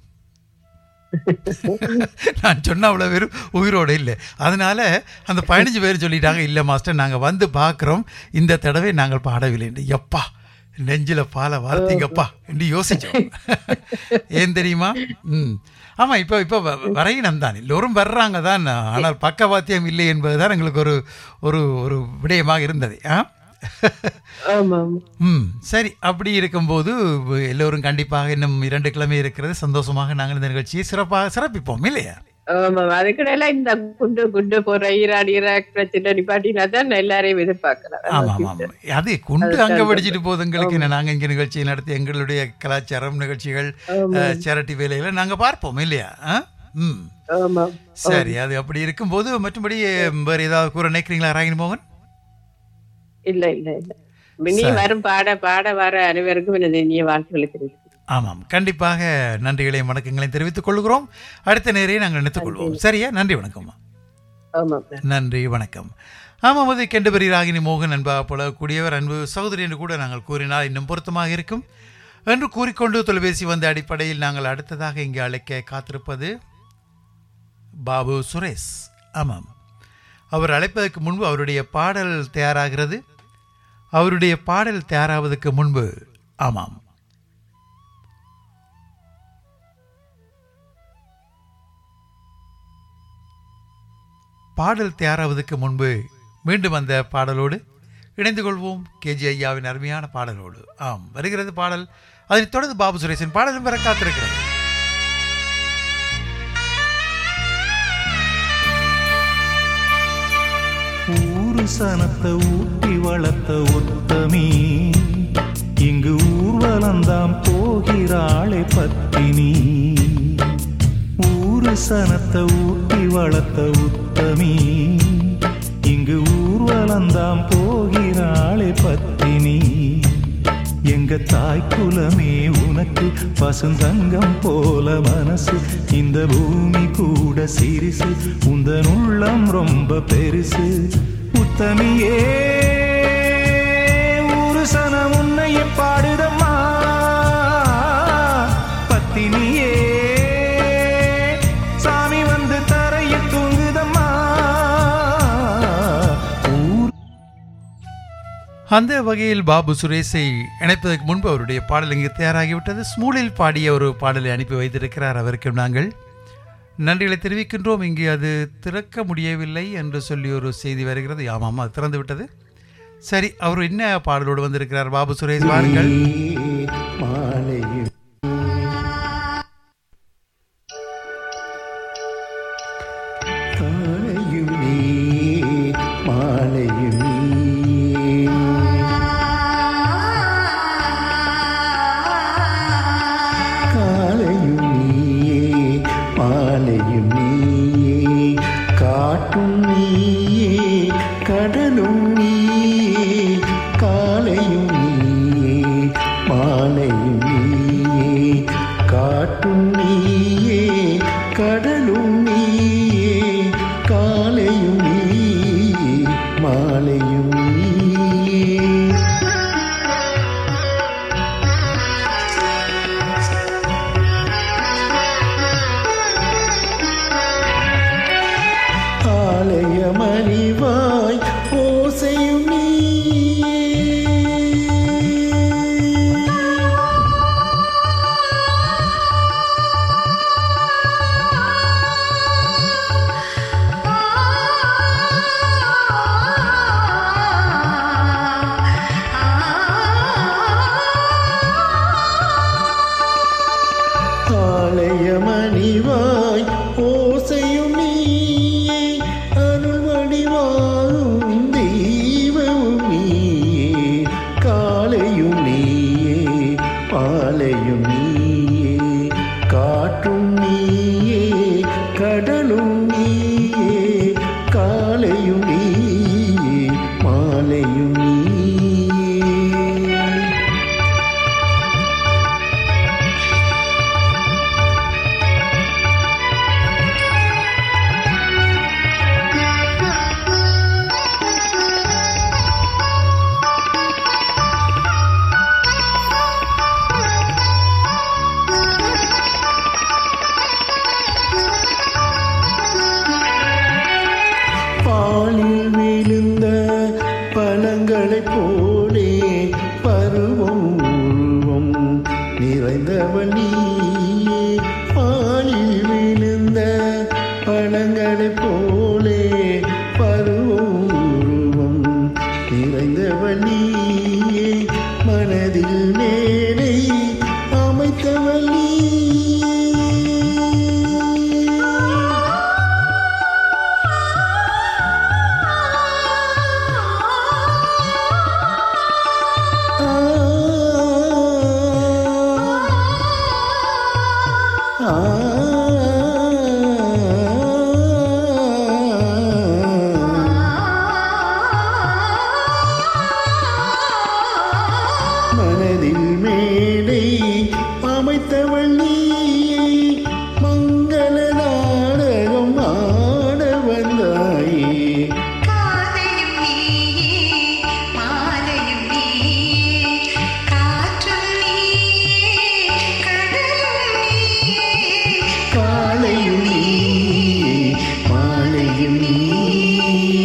நான் சொன்ன அவ்வளோ பேரும் உயிரோடு இல்லை அதனால அந்த பதினஞ்சு பேர் சொல்லிட்டாங்க இல்லை மாஸ்டர் நாங்கள் வந்து பார்க்குறோம் இந்த தடவை நாங்கள் பாடவில்லை என்று எப்பா நெஞ்சில பாலை வார்த்தீங்கப்பா என்று யோசிச்சோம் ஏன் தெரியுமா ம் ஆமாம் இப்போ இப்போ வ- வரையினம் தான் எல்லோரும் வர்றாங்க தான் ஆனால் பக்கவாத்தியம் இல்லை என்பதுதான் எங்களுக்கு ஒரு ஒரு ஒரு விடயமாக இருந்தது ஆ ஆமா ஆமா ம் சரி அப்படி இருக்கும்போது எல்லோரும் கண்டிப்பாக இன்னும் இரண்டு கிழமை இருக்கிறது சந்தோஷமாக நாங்கள் இந்த நிகழ்ச்சியை சிறப்பாக சிறப்பிப்போம் இல்லையா ஆமா அதுக்கிடையில இந்த குண்டு குண்டு போற ஈரான் ஈராக் பிரச்சனை நிப்பாட்டினா தான் எல்லாரையும் எதிர்பார்க்கலாம் ஆமாம் ஆமாம் அது குண்டு அங்கே படிச்சுட்டு போகுது எங்களுக்கு என்ன நாங்கள் இங்கே நிகழ்ச்சியை நடத்தி எங்களுடைய கலாச்சாரம் நிகழ்ச்சிகள் சேரட்டி வேலைகளை நாங்கள் பார்ப்போம் இல்லையா ஆ ம் ஆமா சரி அது அப்படி இருக்கும்போது மற்றபடி வேறு ஏதாவது கூற நினைக்கிறீங்களா ராகினி மோகன் இல்ல இல்ல இல்ல இனி வரும் பாட பாட வர அனைவருக்கும் எனது இனிய வாழ்த்துக்களை தெரிவிக்கிறேன் ஆமாம் கண்டிப்பாக நன்றிகளையும் வணக்கங்களையும் தெரிவித்துக் கொள்கிறோம் அடுத்த நேரையை நாங்கள் நினைத்துக் கொள்வோம் சரியா நன்றி வணக்கம்மா ஆமா நன்றி வணக்கம் ஆமாம் அது கெண்டபெரி ராகினி மோகன் அன்பாக புலக்கூடியவர் அன்பு சகோதரி என்று கூட நாங்கள் கூறினால் இன்னும் பொருத்தமாக இருக்கும் என்று கூறிக்கொண்டு தொலைபேசி வந்த அடிப்படையில் நாங்கள் அடுத்ததாக இங்கே அழைக்க காத்திருப்பது பாபு சுரேஷ் ஆமாம் அவர் அழைப்பதற்கு முன்பு அவருடைய பாடல் தயாராகிறது அவருடைய பாடல் தயாராவதற்கு முன்பு ஆமாம் பாடல் தயாராவதற்கு முன்பு மீண்டும் அந்த பாடலோடு இணைந்து கொள்வோம் கேஜி ஐயாவின் அருமையான பாடலோடு ஆம் வருகிறது பாடல் அதனைத் தொடர்ந்து பாபு சுரேஷின் பாடலும் வர காத்திருக்கிறது ஊரு சனத்தை ஊட்டி வளர்த்த உத்தமி இங்கு ஊர்வலந்தாம் போகிறாளே பத்தினி ஊரு சனத்தை ஊட்டி வளர்த்த உத்தமி இங்கு ஊர்வலந்தாம் போகிறாளே பத்தினி எங்க தாய் குலமே உனக்கு பசுந்தங்கம் போல மனசு இந்த பூமி கூட சிரிசு உந்தன் உள்ளம் ரொம்ப பெருசு உத்தமியே ஒரு சனம் உன்னைய பாடுதம்மா பத்தினியே சாமி வந்து தரையில் தூங்குதம்மா ஊர் அந்த வகையில் பாபு சுரேஷை இணைப்பதற்கு முன்பு அவருடைய பாடல் இங்கு தயாராகிவிட்டது ஸ்மூலில் பாடிய ஒரு பாடலை அனுப்பி வைத்திருக்கிறார் அவருக்கு நாங்கள் நன்றிகளை தெரிவிக்கின்றோம் இங்கே அது திறக்க முடியவில்லை என்று சொல்லி ஒரு செய்தி வருகிறது ஆமாம் அது திறந்து விட்டது சரி அவர் என்ன பாடலோடு வந்திருக்கிறார் பாபு சுரேஷ் வாருங்கள் மாலையில் காலையும் நீ மாலையும் நீ காலையும் நீயே மாலையும் நீயே காட்டும் நீயே கடலும் நீயே காலையும் நீயே மாலையும் நீயே காட்டும் நீயே கடலும் நீயே காலையும் நீயே மாலையும் நீயே ஆலயமறிவாய் ஓசையும் நீயே நிறைந்தவள் நீயே பாலில் விழுந்த பழங்களைப் போலே பருவம் நிறைந்தவள் நீயே மனதில் மேலை அமைத்தவள் நீயே மனதில் மேடை அமைத்தவள் நீயே மங்கள நாடகம் ஆட வந்தாயே காதையும் நீயே மாலையும் நீயே காற்றும் நீயே கடலும் நீயே காலையும் நீயே மாலையும் நீயே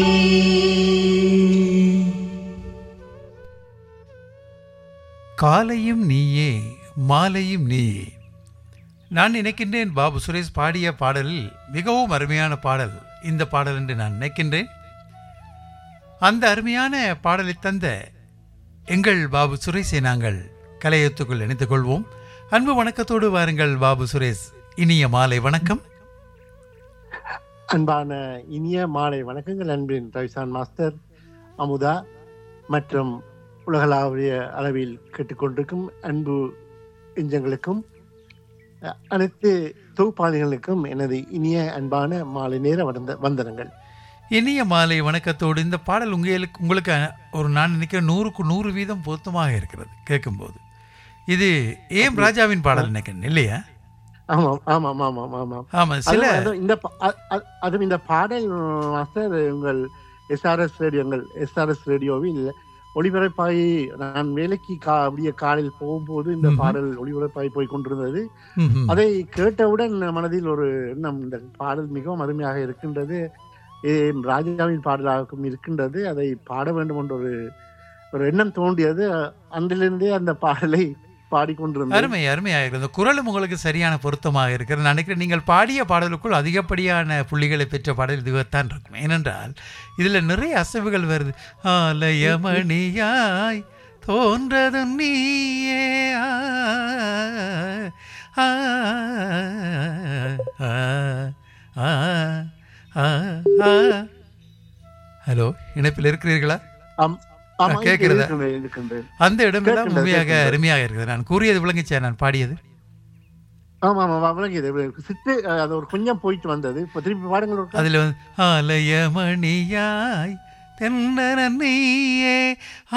காலையும் நீயே மாலையும் நீயே நான் நினைக்கின்றேன் பாபு சுரேஷ் பாடிய பாடலில் மிகவும் அருமையான பாடல் இந்த பாடல் என்று நான் நினைக்கின்றேன் அந்த அருமையான பாடலை தந்த எங்கள் பாபு சுரேஷை நாங்கள் கலையத்துக்குள் இணைத்துக் கொள்வோம் அன்பு வணக்கத்தோடு வாருங்கள் பாபு சுரேஷ் இனிய மாலை வணக்கம் அன்பான இனிய மாலை வணக்கங்கள் அன்பின் ரவிசான் மாஸ்டர் அமுதா மற்றும் உலகளாவிய அளவில் கேட்டுக்கொண்டிருக்கும் அன்பு எஞ்சங்களுக்கும் அஹ், அனைத்து தொகுப்பாளிகளுக்கும் எனது இனிய அன்பான மாலை நேர வந்த வந்தனங்கள் இனிய மாலை வணக்கத்தோடு இந்த பாடல் உங்களுக்கு உங்களுக்கு ஒரு நான் நினைக்கிறேன் நூறுக்கு நூறு வீதம் பொருத்தமாக இருக்கிறது கேட்கும்போது இது ஏம் ராஜாவின் பாடல் நினைக்கிறேன் இல்லையா ஆமாம் ஆமாம் ஆமாம் ஆமாம் ஆமா சில அதுவும் அதுவும் இந்த பா- அ- அ- அதுவும் இந்த பாடல் மாஸ்டர் உங்கள் எஸ்ஆர்எஸ் ரேடியோங்கள் எஸ்ஆர்எஸ் ரேடியோவில் ஒளிபரப்பாகி நான் வேலைக்கு கா அப்படியே காலையில் போகும்போது இந்த ம்ஹும். பாடல் ஒளிபரப்பாகி போய் கொண்டிருந்தது ம்ஹும். அதை கேட்டவுடன் மனதில் ஒரு எண்ணம் இந்த பாடல் மிகவும் அருமையாக இருக்கின்றது ஏ, ராஜாவின் பாடலாகவும் இருக்கின்றது அதை பாட வேண்டும் என்ற ஒரு ஒரு எண்ணம் தோன்றியது அன்றிலிருந்தே அந்த பாடலை பாடிக்கொண்டிருந்தேன் அருமை அருமையாக இருக்கிறது குரலும் உங்களுக்கு சரியான பொருத்தமாக இருக்கிறது நான் நினைக்கிறேன் நீங்கள் பாடிய பாடலுக்குள் அதிகப்படியான புள்ளிகளை பெற்ற பாடல் இதுவாகத்தான் இருக்கும் ஏனென்றால் இதில் நிறைய அசைவுகள் வருது ஆலயமணியாய் தோன்றது நீயே ஆ, ஆ, ஆ, ஆ, ஆ. ஹலோ இணைப்பில் இருக்கிறீர்களா ஆம், ஆமா, ஆ, கேட்கிறதா? இருக்கின்றேன், இருக்கின்றேன். அந்த இடமெல்லாம் கேட்கின்றது, உண்மையாக கேட்கின்றது. அருமையாக இருக்குது நான் கூறியது விளங்கிச்சா நான் பாடியது ஆமா ஆமா விளங்கியது விளங்கியது. சித்து அஹ், அது ஒரு கொஞ்சம் போயிட்டு வந்தது இப்ப திருப்பி பாடங்கள் இருக்கா? அதில் வந்து ஆலயமணியாய் தென்னர நீயே ஆ,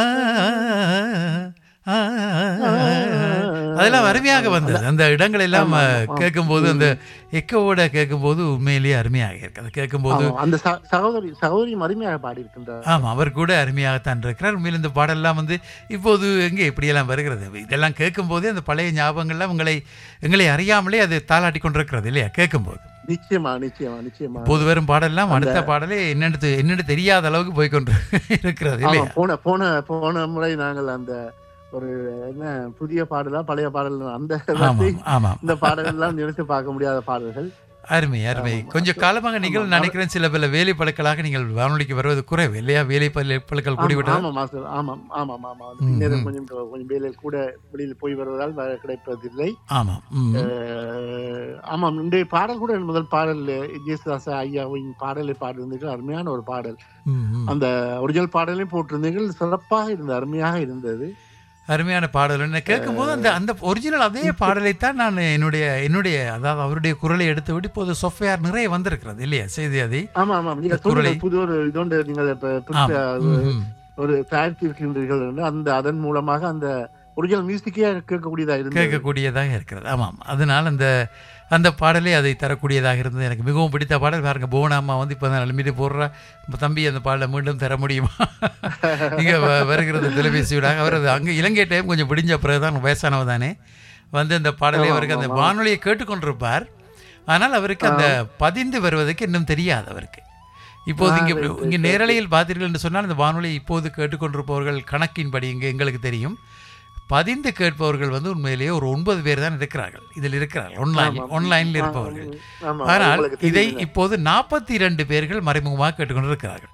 ஆ, அதெல்லாம் அருமையாக வந்தது அந்த இடங்கள் எல்லாம் ஆமா, ஆமா. கேட்கும்போது அந்த எக்கோட கேட்கும்போது உண்மையிலேயே அருமையாக இருக்குது கேட்கும்போது ஆமா, அந்த ச- சகோதரி சகோதரி அருமையாக பாடி இருக்கின்றார் ஆமாம் அவர் கூட அருமையாகத்தான் இருக்கிறார் உண்மையில் இந்த பாடல்லாம் வந்து இப்போது எங்கே இப்படியெல்லாம் வருகிறது இதெல்லாம் கேட்கும்போதே அந்த பழைய ஞாபகங்கள்லாம் உங்களை எங்களை அறியாமலே அது தாளாட்டி கொண்டிருக்கிறது இல்லையா கேட்கும்போது நிச்சயமா நிச்சயமா நிச்சயமா இப்போது வரும் பாடல்லாம் அடுத்த பாடலே என்னென்னு என்னென்னு தெரியாத அளவுக்கு போய் கொண்டு இருக்கிறது ஆமா இல்லையா போன போன போன முறை நாங்கள் அந்த ஒரு என்ன புதிய பாடலா பழைய பாடல் அந்த ஆமாம் ஆமாம் இந்த பாடல் எல்லாம் நினைத்து பார்க்க முடியாத பாடல்கள் அருமை அருமை கொஞ்சம் காலமாக நீங்கள் ஆமாம். நினைக்கிறேன் சில பல வேலை பழக்களாக நீங்கள் வானொலிக்கு வருவது குறைவு இல்லையா வேலை பல- பழக்கள் கூடிவிட்டது ஆமா மாஸ்டர் ஆமாம் ஆமாம் ஆமா ம், பின்னர் ம். கொஞ்சம் கொஞ்சம் வேலை கூட வெளியில் போய் வருவதால் வர கிடைப்பதில்லை ஆமாம் ம். அஹ், ஆமாம் இன்றைய பாடல் கூட முதல் பாடல் ஜேசுதாஸ் ஐயாவின் பாடலை பாடியிருந்தீர்கள் அருமையான ஒரு பாடல் ம், ம். அந்த ஒரிஜினல் பாடலையும் போட்டிருந்தீர்கள் சிறப்பாக இருந்தது அருமையாக இருந்தது அருமையான பாடல் என்ன கேட்கும்போது அந்த அந்த ஒரிஜினல் அதே பாடலைத்தான் நான் என்னுடைய என்னுடைய அதாவது அவருடைய குரலை எடுத்து விட்டு இப்போது சொஃப்ட்வேர் நிறைய வந்திருக்கிறது இல்லையா செய்தி அதை ஆமா ஆமாம் நீங்க குரலை- சொல்லுங்கள் புது ஒரு இதோண்டு நீங்கள் இப்ப ஆம். புதுசா ம், ம். ஒரு தயாரித்து இருக்கின்றீர்கள் என்று அந்த அதன் மூலமாக அந்த ஒரிஜினல் மியூசிக்கே கேட்கக்கூடியதா இருந்தது கேட்கக்கூடியதாக இருக்கிறது ஆமாம் அதனால் அந்த அந்த பாடலே அதை தரக்கூடியதாக இருந்தது எனக்கு மிகவும் பிடித்த பாடல் பாருங்க புவனா அம்மா வந்து இப்போ தான் எழுமிட்டு போடுறா இப்ப தம்பி அந்த பாடலை மீண்டும் தர முடியுமா இங்கே வருகிறது தொலைபேசியூடாக அவர் அது அங்கே இலங்கை டைம் கொஞ்சம் பிடிஞ்ச பிறகு தான் வயசானவ தானே வந்து அந்த பாடலை ஆமாம், அவருக்கு அந்த ஆமாம். வானொலியை கேட்டுக்கொண்டிருப்பார் ஆனால் அவருக்கு அந்த பதிந்து வருவதற்கு இன்னும் தெரியாது அவருக்கு இப்போது ஆ, இங்கே right, right, இங்கே right. நேரலையில் பார்த்தீர்கள் என்று சொன்னால் அந்த வானொலி இப்போது கேட்டுக்கொண்டிருப்பவர்கள் கணக்கின்படி இங்கே எங்களுக்கு தெரியும் பதிந்து கேட்பவர்கள் வந்து உண்மையிலேயே ஒரு ஒன்பது பேர் தான் இருக்கிறார்கள் இதில் இருக்கிறார்கள் ஆன்லைன் ஆமாம். ஆன்லைனில் ஆ, இருப்பவர்கள் ஆமா, ஆனால் உங்களுக்கு இதை தெரியும். இப்போது நாற்பத்தி இரண்டு பேர்கள் மறைமுகமாக கேட்டுக்கொண்டிருக்கிறார்கள்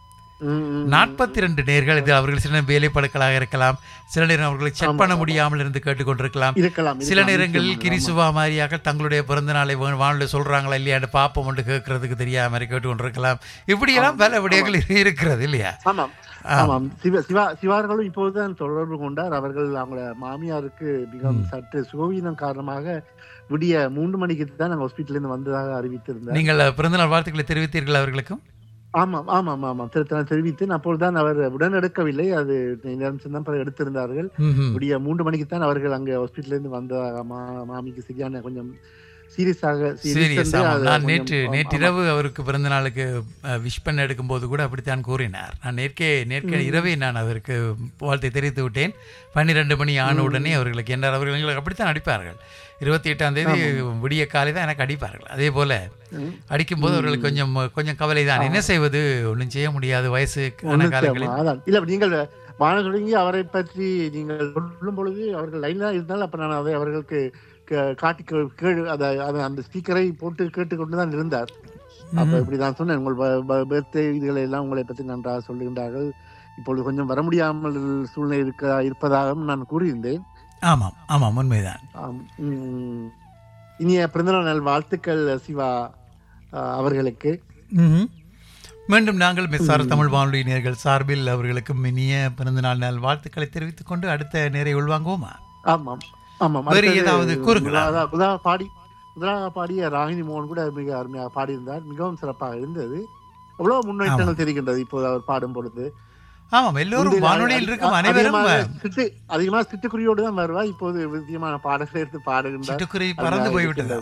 ம், ம். நாற்பத்தி ரெண்டு நேர்கள் இது அவர்கள் சில நேரம் வேலைப்படுக்களாக இருக்கலாம் சில நேரம் அவர்களை செக் பண்ண முடியாமல் இருந்து கேட்டுக்கொண்டிருக்கலாம் இருக்கலாம் சில இருக்கலாம், நேரங்களில் நிச்சயமா, கிரிசுவா மாதிரியாக தங்களுடைய பிறந்த நாளை வானொலி சொல்றாங்களா இல்லையான்னு பாப்போம் என்று கேட்கறதுக்கு தெரியாம மாதிரி கேட்டுக்கொண்டிருக்கலாம் இப்படியெல்லாம் பல விடயங்கள் இருக்கிறது இல்லையா ஆமாம் ஆமாம் சிவ சிவா சிவார்களும் இப்போதுதான் தொடர்பு கொண்டார் அவர்கள் அவங்கள மாமியாருக்கு மிகவும் சற்று சுகவீனம் காரணமாக விடிய மூன்று மணிக்கு தான் நாங்கள் ஹாஸ்பிட்டல்ல இருந்து வந்ததாக அறிவித்திருந்தார் நீங்கள் பிறந்தநாள் வாழ்த்துக்களை தெரிவித்தீர்கள் அவர்களுக்கும் ஆமாம் ஆமாம் ஆமாம் திருத்தலாம் தெரிவித்தேன் அப்பொழுதுதான் அவர் உடன் எடுக்கவில்லை அது நேரம் தான் பிறகு எடுத்திருந்தார்கள் ம்ஹும். விடிய மூன்று மணிக்கு தான் அவர்கள் அங்க ஹாஸ்பிட்டல்ல இருந்து வந்ததாக மா- மாமிக்கு சரியான கொஞ்சம் சீரியஸாக சீரியஸ் ஆமாம் நான் நேற்று நேற்றிரவு அவருக்கு பிறந்த நாளுக்கு விஷ் பண்ண எடுக்கும்போது கூட அப்படித்தான் கூறினார் நான் நேற்கே நேற்கே இரவே நான் அவருக்கு வாழ்த்தை தெரிவித்து விட்டேன் பன்னிரெண்டு மணி ஆன உடனே அவர்களுக்கு என்றார் அவர்கள் எங்களுக்கு அப்படித்தான் அடிப்பார்கள் இருபத்தி எட்டாம் தேதி விடிய காலை தான் எனக்கு அடிப்பார்கள் அதே போல அடிக்கும்போது அவர்களுக்கு கொஞ்சம் கொஞ்சம் கவலை தான் என்ன செய்வது ஒன்றும் செய்ய முடியாது வயசு ஆன காலங்களில் அதான் இல்ல நீங்கள் வான சொல்றீங்க அவரை பற்றி நீங்கள் சொல்லும் பொழுது அவர்கள் லைன்ல இருந்தாலும் அப்ப நான் அதை அவர்களுக்கு க- காட்டி கே- கேளு அத அத- அந்த ஸ்பீக்கரை போட்டு கேட்டுக்கொண்டு தான் இருந்தார் அப்ப இப்படி நான் சொன்னேன் உங்கள் பர்த்டே இதுகளை எல்லாம் உங்களை பற்றி நன்றாக சொல்லுகின்றார்கள் இப்பொழுது கொஞ்சம் வர முடியாமல் சூழ்நிலை இருக்க இருப்பதாகவும் நான் கூறியிருந்தேன் ஆமாம் ஆமாம் உண்மைதான் ஆம், ம். இனிய பிறந்தநாள் நல் வாழ்த்துக்கள் சிவா அஹ், அவர்களுக்கு ம்ஹும். மீண்டும் நாங்கள் மிஸ்ஸார் தமிழ் வானொலி நேர்கள் சார்பில் அவர்களுக்கும் இனிய பிறந்தநாள் நாள் வாழ்த்துக்களை தெரிவித்துக் கொண்டு அடுத்த நேரை உள்வாங்குவோமா ஆமாம் ஆமாம் வேறு அடுத்தது ஏதாவது கூறுங்களா? முதலா- முதலா பாடி முதலாக பாடிய ராகினி மோகன் கூட மிக அருமையாக பாடியிருந்தார் மிகவும் சிறப்பாக இருந்தது அவ்வளவு முன்னேற்றங்கள் தெரிகின்றது இப்போது அவர் பாடும் பொழுது ஆமாம் எல்லோரும் முந்தைய- வானொலியில் இருக்கும் அனைவரும் அதிகமாக சிட்டு அதிகமாக சிட்டுக்குருவியோடு தான் வருவா இப்போது வித்தியமான பாடல்களை எடுத்து பாடுகின்றார் சிட்டுக்குருவி அருமையாக பறந்து போய்விட்டது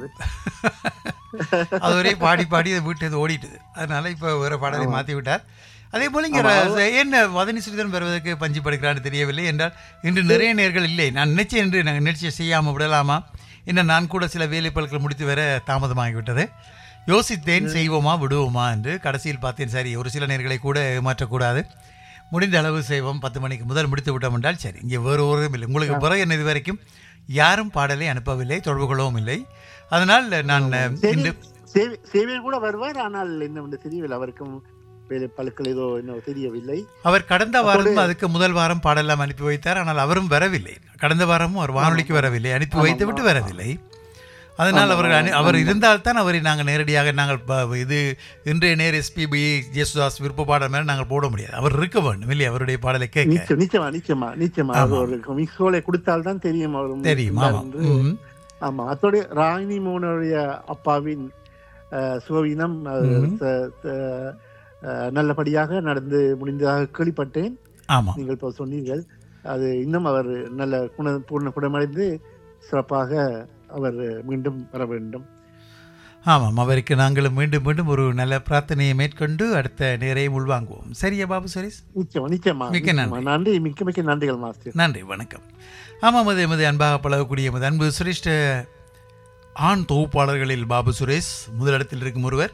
அது ஒரே பாடி பாடி அது வீட்டு ஓடிட்டது அதனால இப்போ வேற பாடலை மாற்றி விட்டார் அதே போல இங்கே என்ன வதனி சிறிதன் வருவதற்கு பஞ்சு படுக்கிறான்னு தெரியவில்லை என்றால் இன்று நிறைய நேர்கள் இல்லை நான் நினைச்சேன் என்று நாங்கள் நிகழ்ச்சியை செய்யாமல் விடலாமா என்ன நான் கூட சில வேலைப்பொருட்கள் முடித்து வர தாமதமாகிவிட்டது யோசித்தேன் செய்வோமா விடுவோமா என்று கடைசியில் பார்த்தேன் சரி ஒரு சில நேர்களை கூட ஏமாற்றக்கூடாது முடிந்த அளவு செய்வோம் பத்து மணிக்கு முதல் முடித்து விட்டோம் என்றால் சரி இங்கே வேறு ஒருவரும் இல்லை உங்களுக்கு பிறகு என்ன இது வரைக்கும் யாரும் பாடலை அனுப்பவில்லை தொடர்பு கொள்ளவும் இல்லை அதனால் நான் இன்று சேவை- சேவையில் கூட வருவார் ஆனால் இன்னும் வந்து தெரியவில்லை அவருக்கும் வேலை பழுக்கள் ஏதோ இன்னும் தெரியவில்லை அவர் கடந்த வாரம் அதுக்கு முதல் வாரம் பாடலாம் அனுப்பி வைத்தார் ஆனால் அவரும் வரவில்லை கடந்த வாரமும் அவர் வானொலிக்கு வரவில்லை அனுப்பி வைத்து விட்டு வரவில்லை அதனால் அவர்கள் அனு அவர் இருந்தால்தான் அவரை நாங்கள் நேரடியாக நாங்கள் ப- இது இன்றைய நேர் எஸ்பிபி ஜேசுதாஸ் விருப்ப பாடல் மேலே நாங்கள் போட முடியாது அவர் இருக்க வேண்டும் இல்லை அவருடைய பாடலை கேட்க நிச்சயம் நிச்சயமா நிச்சயமா நிச்சயமா ஆமா. அவர் ஒரு மிக்ஸோலை கொடுத்தால்தான் தெரியும் அவர் தெரியும் இருந்தார் ஆமாம் என்று. ம். ஆமா அத்தோட ராணி மோகனுடைய அப்பாவின் அஹ், சுகவீனம் அஹ், ம்ஹும். த- த- அஹ், நல்லபடியாக நடந்து முடிந்ததாக கேள்விப்பட்டேன் ஆமாம் நீங்கள் இப்போ சொன்னீர்கள் அது இன்னும் அவர் நல்ல குண பூர்ண குணமடைந்து சிறப்பாக அவர் மீண்டும் வர வேண்டும் ஆமாம் அவருக்கு நாங்களும் மீண்டும் மீண்டும் ஒரு நல்ல பிரார்த்தனையை மேற்கொண்டு அடுத்த நேரையும் உள்வாங்குவோம் சரியா பாபு சரீஸ் நிச்சயமா நிச்சயமா மிக்க நிச்சயமா. நன்றி மிக்க மிக்க நன்றிகள் மாஸ்டர் நன்றி வணக்கம் ஆமாம் அது எமது அன்பாக பழகக்கூடிய எமது அன்பு சிரேஷ்ட ஆண் தொகுப்பாளர்களில் பாபு சுரேஷ் முதலிடத்தில் இருக்கும் ஒருவர்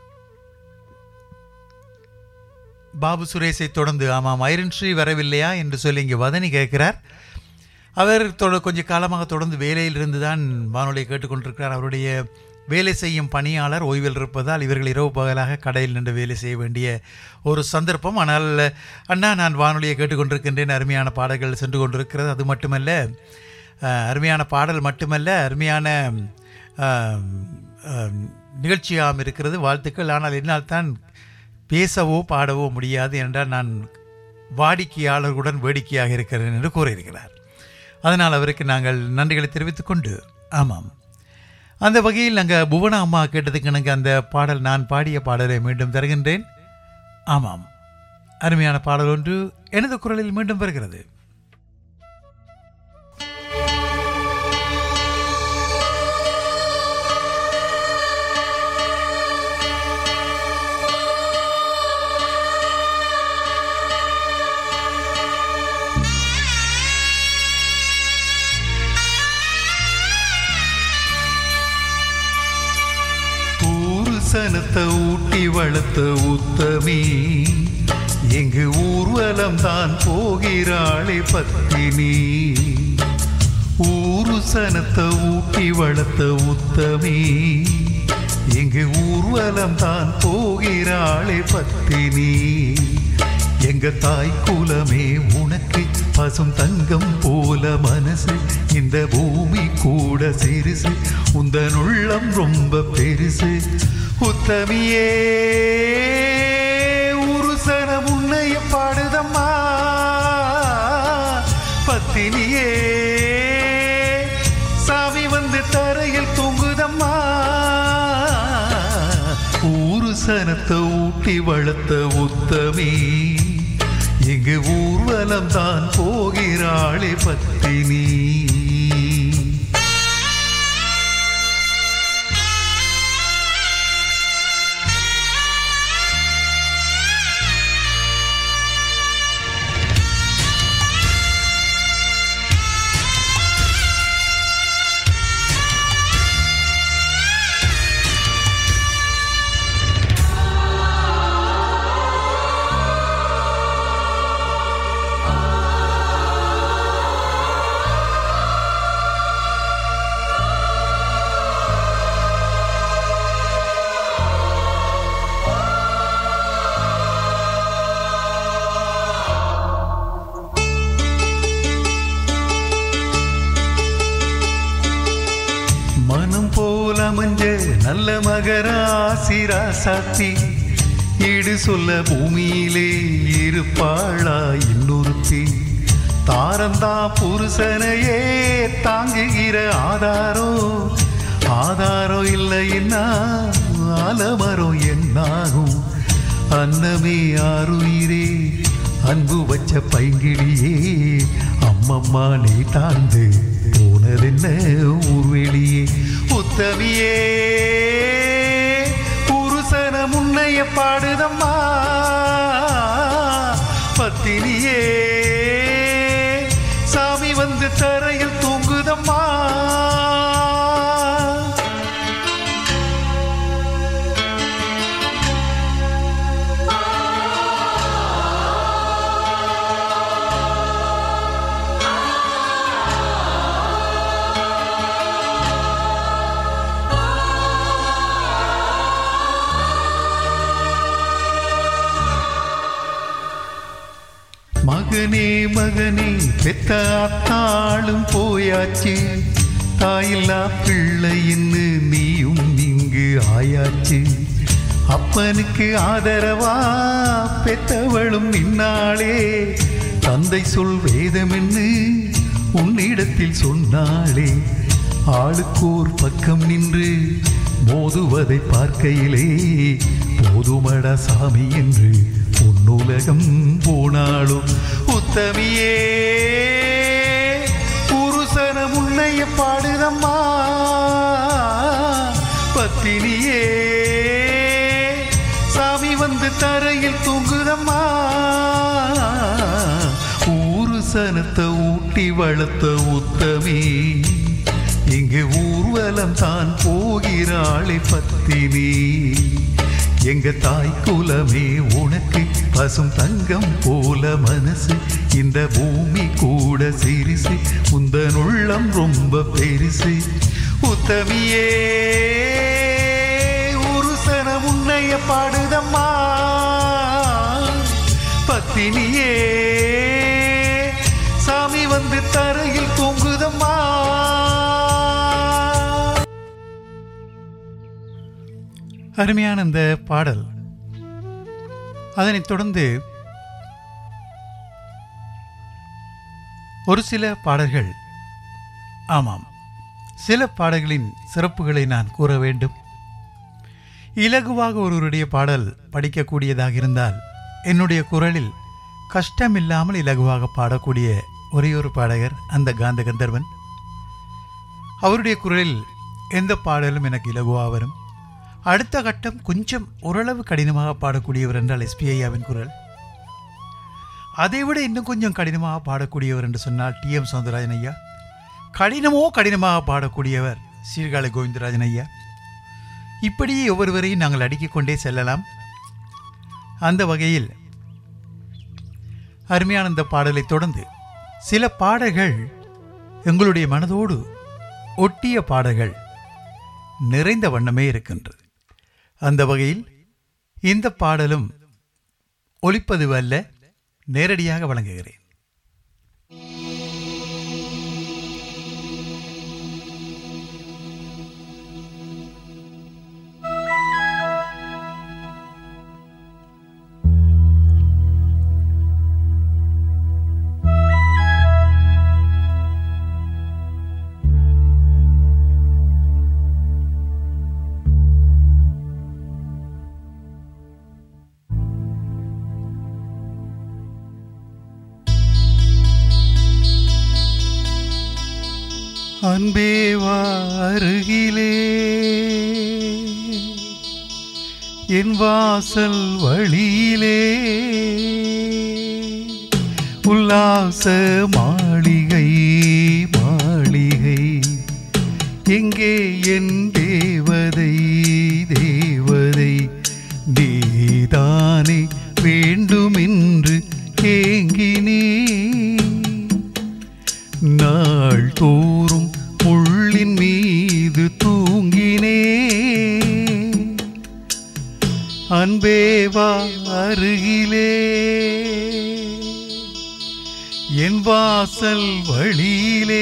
பாபு சுரேஷை தொடர்ந்து ஆமாம் ஐரன் ஸ்ரீ வரவில்லையா என்று சொல்லி இங்கே வதனி கேட்கிறார் அவர் தொட கொஞ்ச காலமாக தொடர்ந்து வேலையில் இருந்து தான் வானொலியை கேட்டுக்கொண்டிருக்கிறார் அவருடைய வேலை செய்யும் பணியாளர் ஓய்வில் இருப்பதால் இவர்கள் இரவு பகலாக கடையில் நின்று வேலை செய்ய வேண்டிய ஒரு சந்தர்ப்பம் ஆனால் அண்ணா நான் வானொலியை கேட்டுக்கொண்டிருக்கின்றேன் அருமையான பாடல்கள் சென்று கொண்டிருக்கிறது அது மட்டுமல்ல அஹ், அருமையான பாடல் மட்டுமல்ல அருமையான அஹ், அஹ், நிகழ்ச்சியாகவும் இருக்கிறது வாழ்த்துக்கள் ஆனால் என்னால் தான் பேசவோ பாடவோ முடியாது என்றால் நான் வாடிக்கையாளர்களுடன் வேடிக்கையாக இருக்கிறேன் என்று கூறியிருக்கிறார் அதனால் அவருக்கு நாங்கள் நன்றிகளை தெரிவித்துக் கொண்டு ஆமாம் அந்த வகையில் நாங்கள் புவனா அம்மா கேட்டதுக்கு எனக்கு அந்த பாடல் நான் பாடிய பாடலை மீண்டும் தருகின்றேன் ஆமாம் அருமையான பாடல் ஒன்று எனது குரலில் மீண்டும் வருகிறது ஊரு சனத்தை ஊட்டி வளர்த்த உத்தமி எங்கு ஊர்வலம் தான் போகிறாளே பத்தினி ஊரு சனத்தை ஊட்டி வளர்த்த உத்தமி எங்கு ஊர்வலம் தான் போகிறாளே பத்தினி எங்க தாய் குலமே உனக்கு பசும் தங்கம் போல மனசு இந்த பூமி கூட சிறுசு உந்தன் உள்ளம் ரொம்ப பெருசு உத்தமியே ஒரு சனம் உன்னைய பாடுதம்மா பத்தினியே சாமி வந்து தரையில் தூங்குதம்மா ஊரு சனத்தை ஊட்டி வளர்த்த உத்தமி இங்கு ஊர்வலம் தான் போகிறாளே பத்தினி மனம் போல மஞ்ச நல்ல மகராசிரா சாத்தி ஈடு சொல்ல பூமியிலே இருப்பாளா இன்னொருத்தி தாரந்தா புருஷனையே தாங்குகிற ஆதாரம் ஆதாரம் இல்லைன்னா ஆலமரம் என்னாகும் அன்னமே ஆறுயிரே அன்பு வச்ச பைங்கிளியே அம்மம்மா நீ தாழ்ந்து போனதென்ன ஊர்வெளியே உத்தமியே புருஷன முன்னைய பாடுதம்மா பத்தினியே சாமி வந்து தரையில் தூங்குதம்மா மகனே மகனே பெத்த அத்தாளும் போயாச்சு தாயில்லா பிள்ளைன்னு நீயும் இங்கு ஆயாச்சு அப்பனுக்கு ஆதரவா பெத்தவளும் நின்னாளே தந்தை சொல் வேதமென்னு உன்னிடத்தில் சொன்னாளே ஆளுக்கோர் பக்கம் நின்று மோதுவதை பார்க்கையிலே போதுமடா சாமி என்று உன்னுலகம் போனாலும் உத்தமியே புருஷன முன்னைய பாடுதம்மா பத்தினியே சாமி வந்து தரையில் தூங்குதம்மா ஊரு சனத்தை ஊட்டி வளர்த்த உத்தமி இங்கு ஊர்வலம் தான் போகிறாளே பத்தினி எங்க தாய் குலமே உனக்கு பசும் தங்கம் போல மனசு இந்த பூமி கூட சிரிசு உந்தன் உள்ளம் ரொம்ப பெருசு உத்தமியே ஒரு சனம் உன்னைய பாடுதம்மா பத்தினியே சாமி வந்து தரையில் தூங்குதம்மா அருமையான இந்த பாடல் அதனைத் தொடர்ந்து ஒரு சில பாடல்கள் ஆமாம் சில பாடல்களின் சிறப்புகளை நான் கூற வேண்டும் இலகுவாக ஒருவருடைய பாடல் படிக்கக்கூடியதாக இருந்தால் என்னுடைய குரலில் கஷ்டமில்லாமல் இலகுவாக பாடக்கூடிய ஒரே ஒரு பாடகர் அந்த காந்த கந்தர்வன் அவருடைய குரலில் எந்த பாடலும் எனக்கு இலகுவாக வரும் அடுத்த கட்டம் கொஞ்சம் ஓரளவு கடினமாக பாடக்கூடியவர் என்றால் எஸ்பிஐயாவின் குரல் அதைவிட இன்னும் கொஞ்சம் கடினமாக பாடக்கூடியவர் என்று சொன்னால் டி எம் சவுந்தரராஜன் ஐயா கடினமோ கடினமாக பாடக்கூடியவர் சீர்காழி கோவிந்தராஜன் ஐயா இப்படியே ஒவ்வொருவரையும் நாங்கள் அடுக்கிக் கொண்டே செல்லலாம் அந்த வகையில் அருமையான இந்த பாடலை தொடர்ந்து சில பாடல்கள் எங்களுடைய மனதோடு ஒட்டிய பாடல்கள் நிறைந்த வண்ணமே இருக்கின்றது அந்த வகையில் இந்த பாடலும் ஒலிப்பதிவு அல்ல நேரடியாக வழங்குகிறேன் அன்பே வா அருகிலே என் வாசல் வழியிலே உல்லாச மாளிகை மாளிகை எங்கே என் தேவதை தேவதை நீதானே வேண்டுமென்று ஏங்கினே நாள் தோறும் முள்ளின் மீது தூங்கினே அன்பே வா அருகிலே என் வாசல் வழியிலே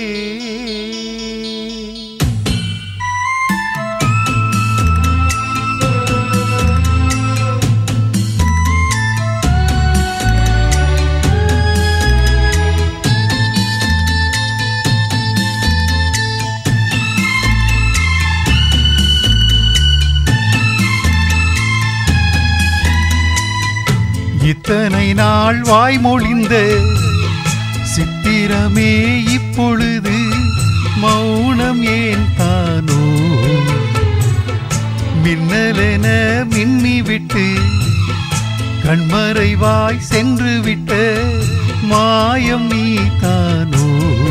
இத்தனை நாள் வாய்மொழிந்த சித்திரமே இப்பொழுது மௌனம் ஏன் தானோ மின்னலென மின்னிவிட்டு கண்மறைவாய் சென்று விட்ட மாயம் நீ தானோ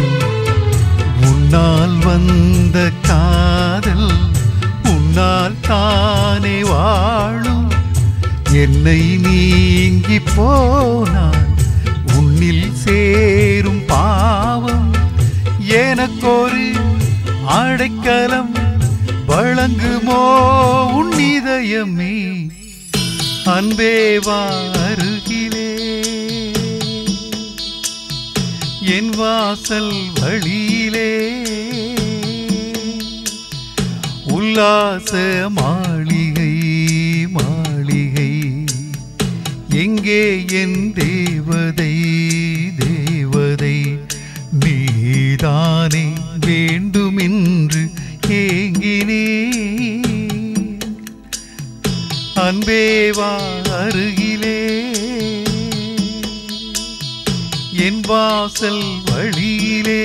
உன்னால் வந்த காதல் உன்னால் தானே வாழும் என்னை நீங்கி போனால் உன்னில் சேரும் பாவம் எனக்கொரு அடைக்கலம் வழங்குமோ உன் இதயமே அன்பே வா அருகிலே என் வாசல் வழியிலே உல்லாச மாளிகை மாளிகை எங்கே என் தேவதை தேவதை நீதானே வேண்டுமென்று ஏங்கினே அன்பே வா அருகிலே என் வாசல் வழியிலே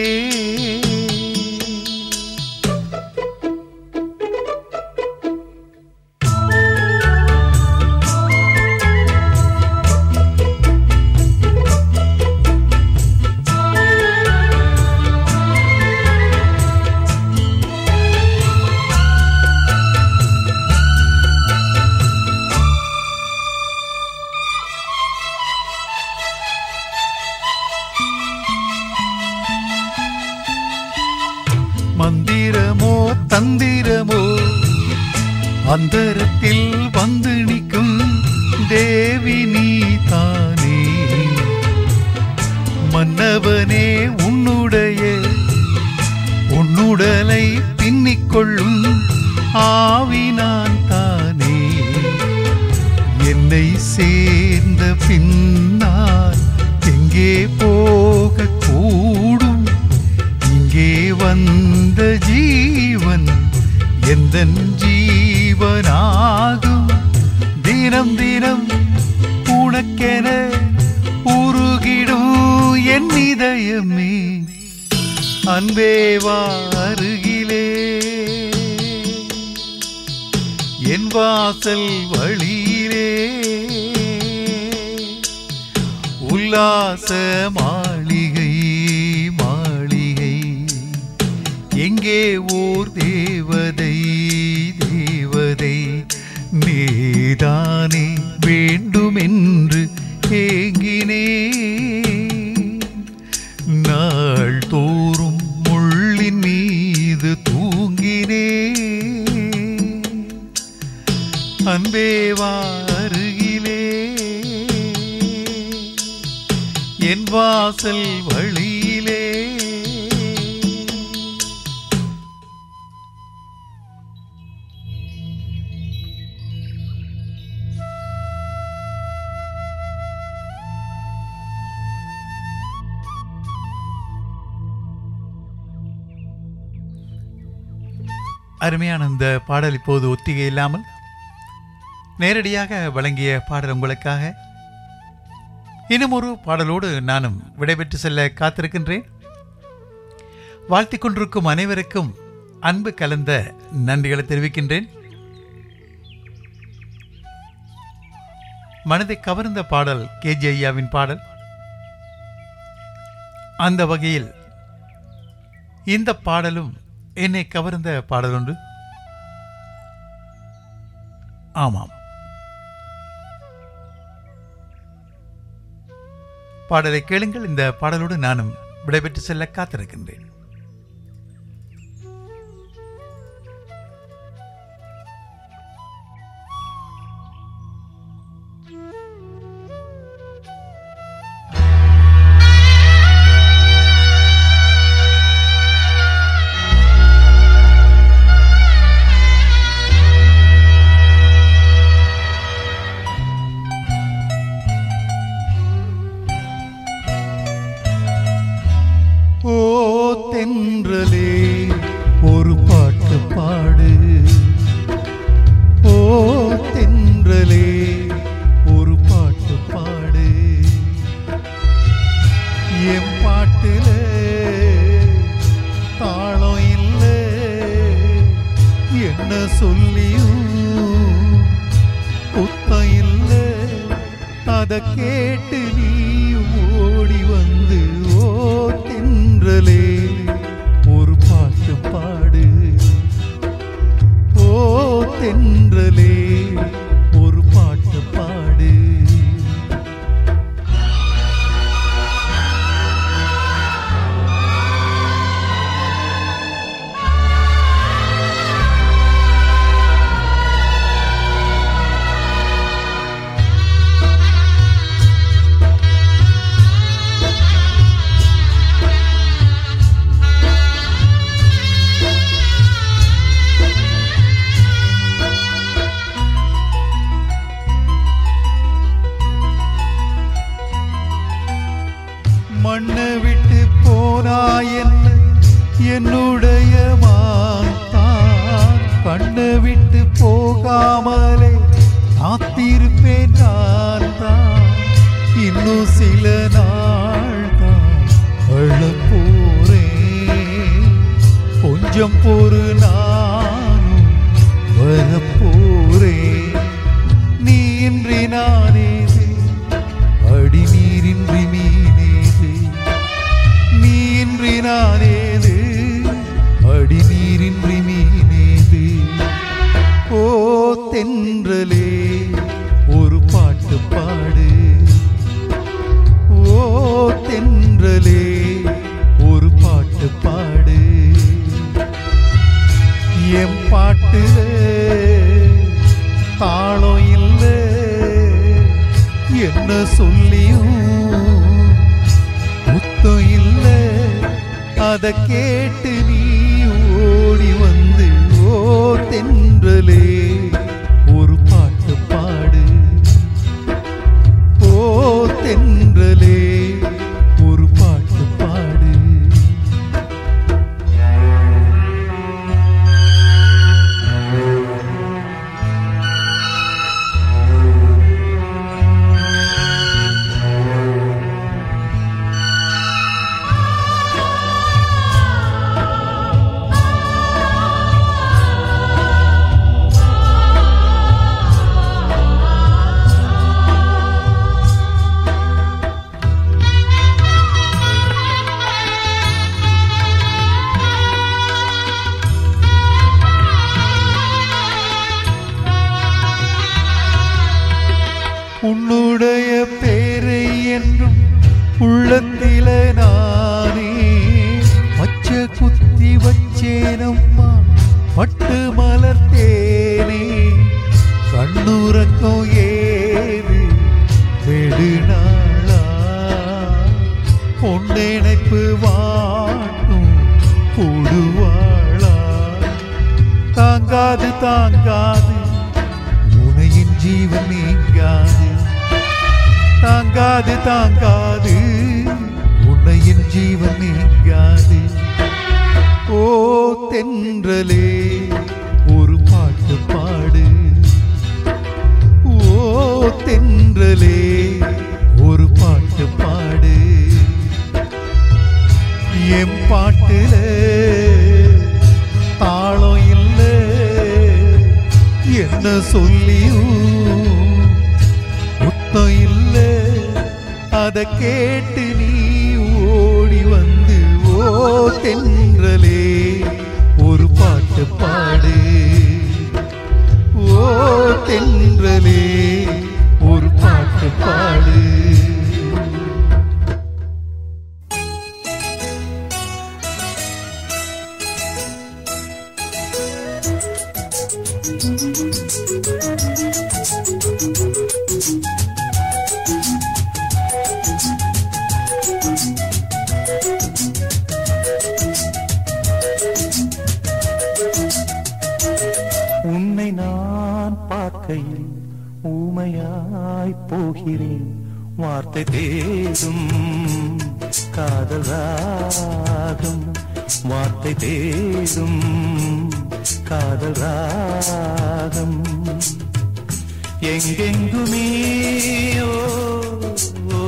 மந்திரமோ தந்திரமோ அந்தரத்தில் வந்து நிற்கும் தேவி நீ தானே மன்னவனே உன்னுடைய உன்னுடலை பின்னிக்கொள்ளும் ஆவி நான் தானே என்னை சேர்ந்த பின்னால் எங்கே போக கூடும் இங்கே வந்த ஜீவன் எந்த ஜீவனாகும் தினம் தினம் உனக்கென உருகிடும் என் இதயமே அன்பே வா அருகிலே என் வாசல் வழியிலே உல்லாச மாளிகை மாளிகை எங்கே ஓர் தேவதை தேவதை நீதானே வேண்டுமென்று ஏங்கினே நாள் தோறும் முள்ளின் மீது தூங்கினே அன்பே வாருகிலே என் வாசல் வழியிலே அருமையான இந்த பாடல் இப்போது ஒத்திகை இல்லாமல் நேரடியாக வழங்கிய பாடல் உங்களுக்காக இன்னும் ஒரு பாடலோடு நானும் விடைபெற்று செல்ல காத்திருக்கின்றேன் வாழ்த்திக் கொண்டிருக்கும் அனைவருக்கும் அன்பு கலந்த நன்றிகளை தெரிவிக்கின்றேன் மனதை கவர்ந்த பாடல் கேஜி ஐயாவின் பாடல் அந்த வகையில் இந்த பாடலும் என்னை கவர்ந்த பாடல் ஒன்று ஆமாம் பாடலை கேளுங்கள் இந்த பாடலோடு நானும் விடைபெற்று செல்ல காத்திருக்கின்றேன் ஓ தென்றலே ஒரு பாட்டு பாடு ஓ தென்றலே ஒரு பாட்டு பாடு என் பாட்டுல தாளம் இல்லை என்ன சொல்லியும் குத்தம் இல்லை அத கேட்டு நீ ஓடி வந்து ஓ தென்றலே ஒரு பாட்டு பாடு ஓ தென்றலே ஒரு பாட்டு பாடு மண்ணை விட்டு போனாய் என்ன என்னுடைய மான் கண்ணை விட்டு போகாமலே காத்திருப்பேன் நான் தான் இன்னும் சில நாள் தான் அழப் போறேன் கொஞ்சம் பொறு நானும் வரப்போறேன் நீ இன்றி நானேது அடி நீரின்றி மீனேது நீன்றி நானேது அடி நீரின்றி மீனேது ஓ தென்றலே ஒரு பாட்டு பாடு ஓ தென்றலே ஒரு பாட்டு பாடு என் பாட்டுல தாளம் இல்லை என்ன சொல்லியும் முத்தம் இல்லை அத கேட்டு நீ ஓடி வந்து ஓ தென்றலே ஒரு பாட்டு பாடு ஓ தென்றலே ஒரு பாட்டு பாடு உள்ளத்தில நானே பச்சை குத்தி வச்சேனம்மா பட்டு மலர்த்தேனே கண்ணுறக்கம் ஏது நெடுநாளா பொன்னினைப்பு வாட்டும் கூடுவாளா தாங்காது தாங்காது உனையின் ஜீவன் நீங்காது தாங்காது தாங்காது உன்னையின் ஜீவன் நீங்காது ஓ தென்றலே ஒரு பாட்டு பாடு ஓ தென்றலே ஒரு பாட்டு பாடு என் பாட்டுல தாளம் இல்ல என்ன சொல்லியும் முத்தம் இல்ல அத கேட்டு நீ ஓடி வந்து ஓ தென்றலே ஒரு பாட்டு பாடு ஓ தென்றலே ஒரு பாட்டு பாடு உன்னை நான் பார்க்கையில் ஊமையாய் போகிறேன் வார்த்தை தேடும் காதல் ராகம் வார்த்தை தேடும் காதல் ராகம் எங்கெங்குமே ஓ, ஓ,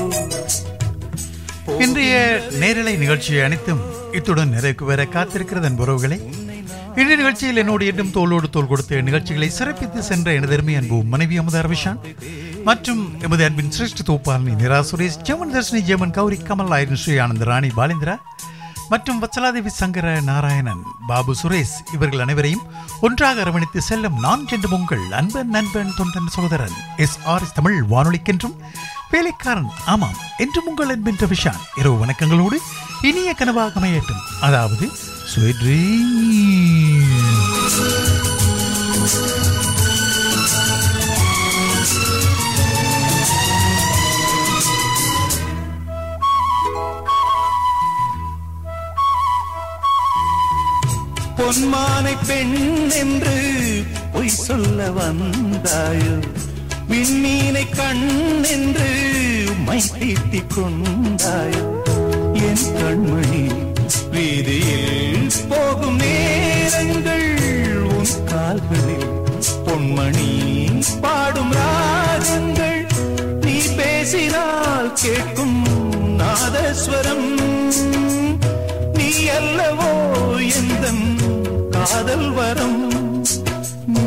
இன்றைய நேரலை நிகழ்ச்சி அனைத்தும் இத்துடன் நிறைவுக்கு வர காத்திருக்கிறது என் உறவுகளே இந்த நிகழ்ச்சியில் என்னோடு என்றும் தோளோடு தோள் கொடுத்த நிகழ்ச்சிகளை சிறப்பித்து சென்ற எனது அருமை அன்பு மனைவி அமுத அரவிஷான் மற்றும் எமது அன்பின் சிரேஷ்ட தோப்பாளனி நிரா சுரேஷ் ஜெமன் தர்ஷினி ஜெமன் கௌரி கமல் ஆயிரன் ஸ்ரீ ஆனந்த் ராணி பாலேந்திரா மற்றும் வத்சலாதேவி சங்கர நாராயணன் பாபு சுரேஷ் இவர்கள் அனைவரையும் ஒன்றாக அரவணைத்து செல்லும் நான் சென்று உங்கள் அன்பன் நண்பன் தொண்டன் சகோதரன் எஸ் ஆர் எஸ் தமிழ் வானொலிக்கென்றும் வேலைக்காரன் ஆமாம் என்றும் உங்கள் அன்பின் ரவிஷான் இரவு வணக்கங்களோடு இனிய கனவாக அமையட்டும் அதாவது sweet dreams. பொன்மானை பெண் என்று பொய் சொல்ல வந்தாயோ விண்ணீனை கண் என்று மை தீட்டிக் கொண்டாயோ என் கண்மணி வீதியில் போகும் நேரங்கள் உன் கால்களில் பொன்மணி பாடும் ராகங்கள் நீ பேசினால் கேட்கும் நாதஸ்வரம் நீ அல்லவோ எந்த காதல் வரம் நீ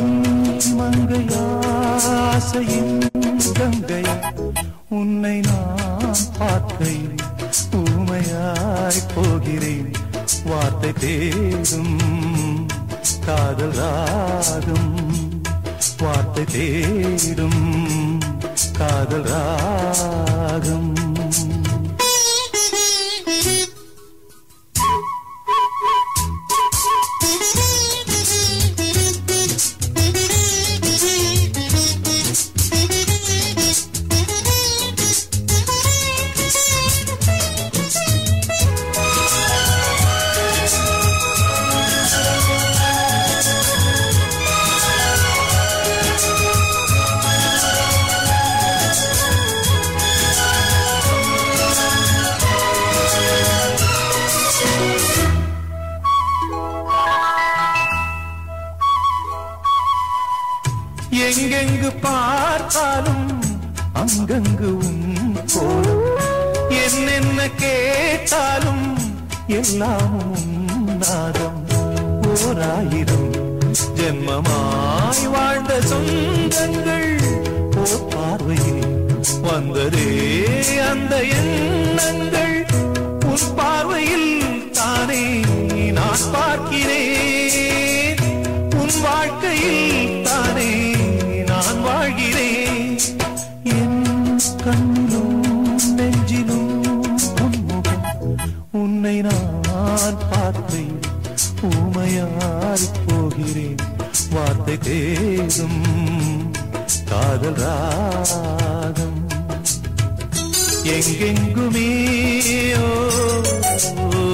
மங்கையாசையின் கங்கை உன்னை நான் பார்க்கையில் ஊமையாய் போகிறேன் வார்த்தை தேடும் காதல் ராகம் வார்த்தை தேடும் காதல் ராகம் எங்கெங்கு பார்த்தாலும் அங்கங்கு உன் கோலம் என்னென்ன கேட்டாலும் எல்லாம் உன் நாதம் ஓராயிரம் ஜென்மமாய் வாழ்ந்த சொந்தங்கள் ஓர் பார்வையில் வந்ததே அந்த எண்ணங்கள் உன் பார்வையில் தானே நான் பார்க்கிறேன் உன் வாழ்க்கையில் தானே நான் வாழ்கிறேன் என் கண்ணிலும் நெஞ்சிலும் ஊமையாய் போகிறேன் வார்த்தை தேடும் காதல் ராகம் எங்கெங்குமே ஓ, ஓ,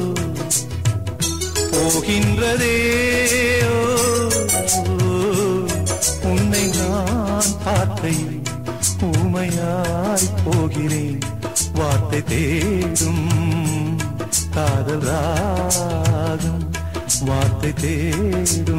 போகின்றதே ஓ, ஓ, உன்னை நான் பார்க்கையில் ஊமையாய் போகிறேன் வார்த்தை தேடும் காதல் ராகம் வார்த்தை தேடும்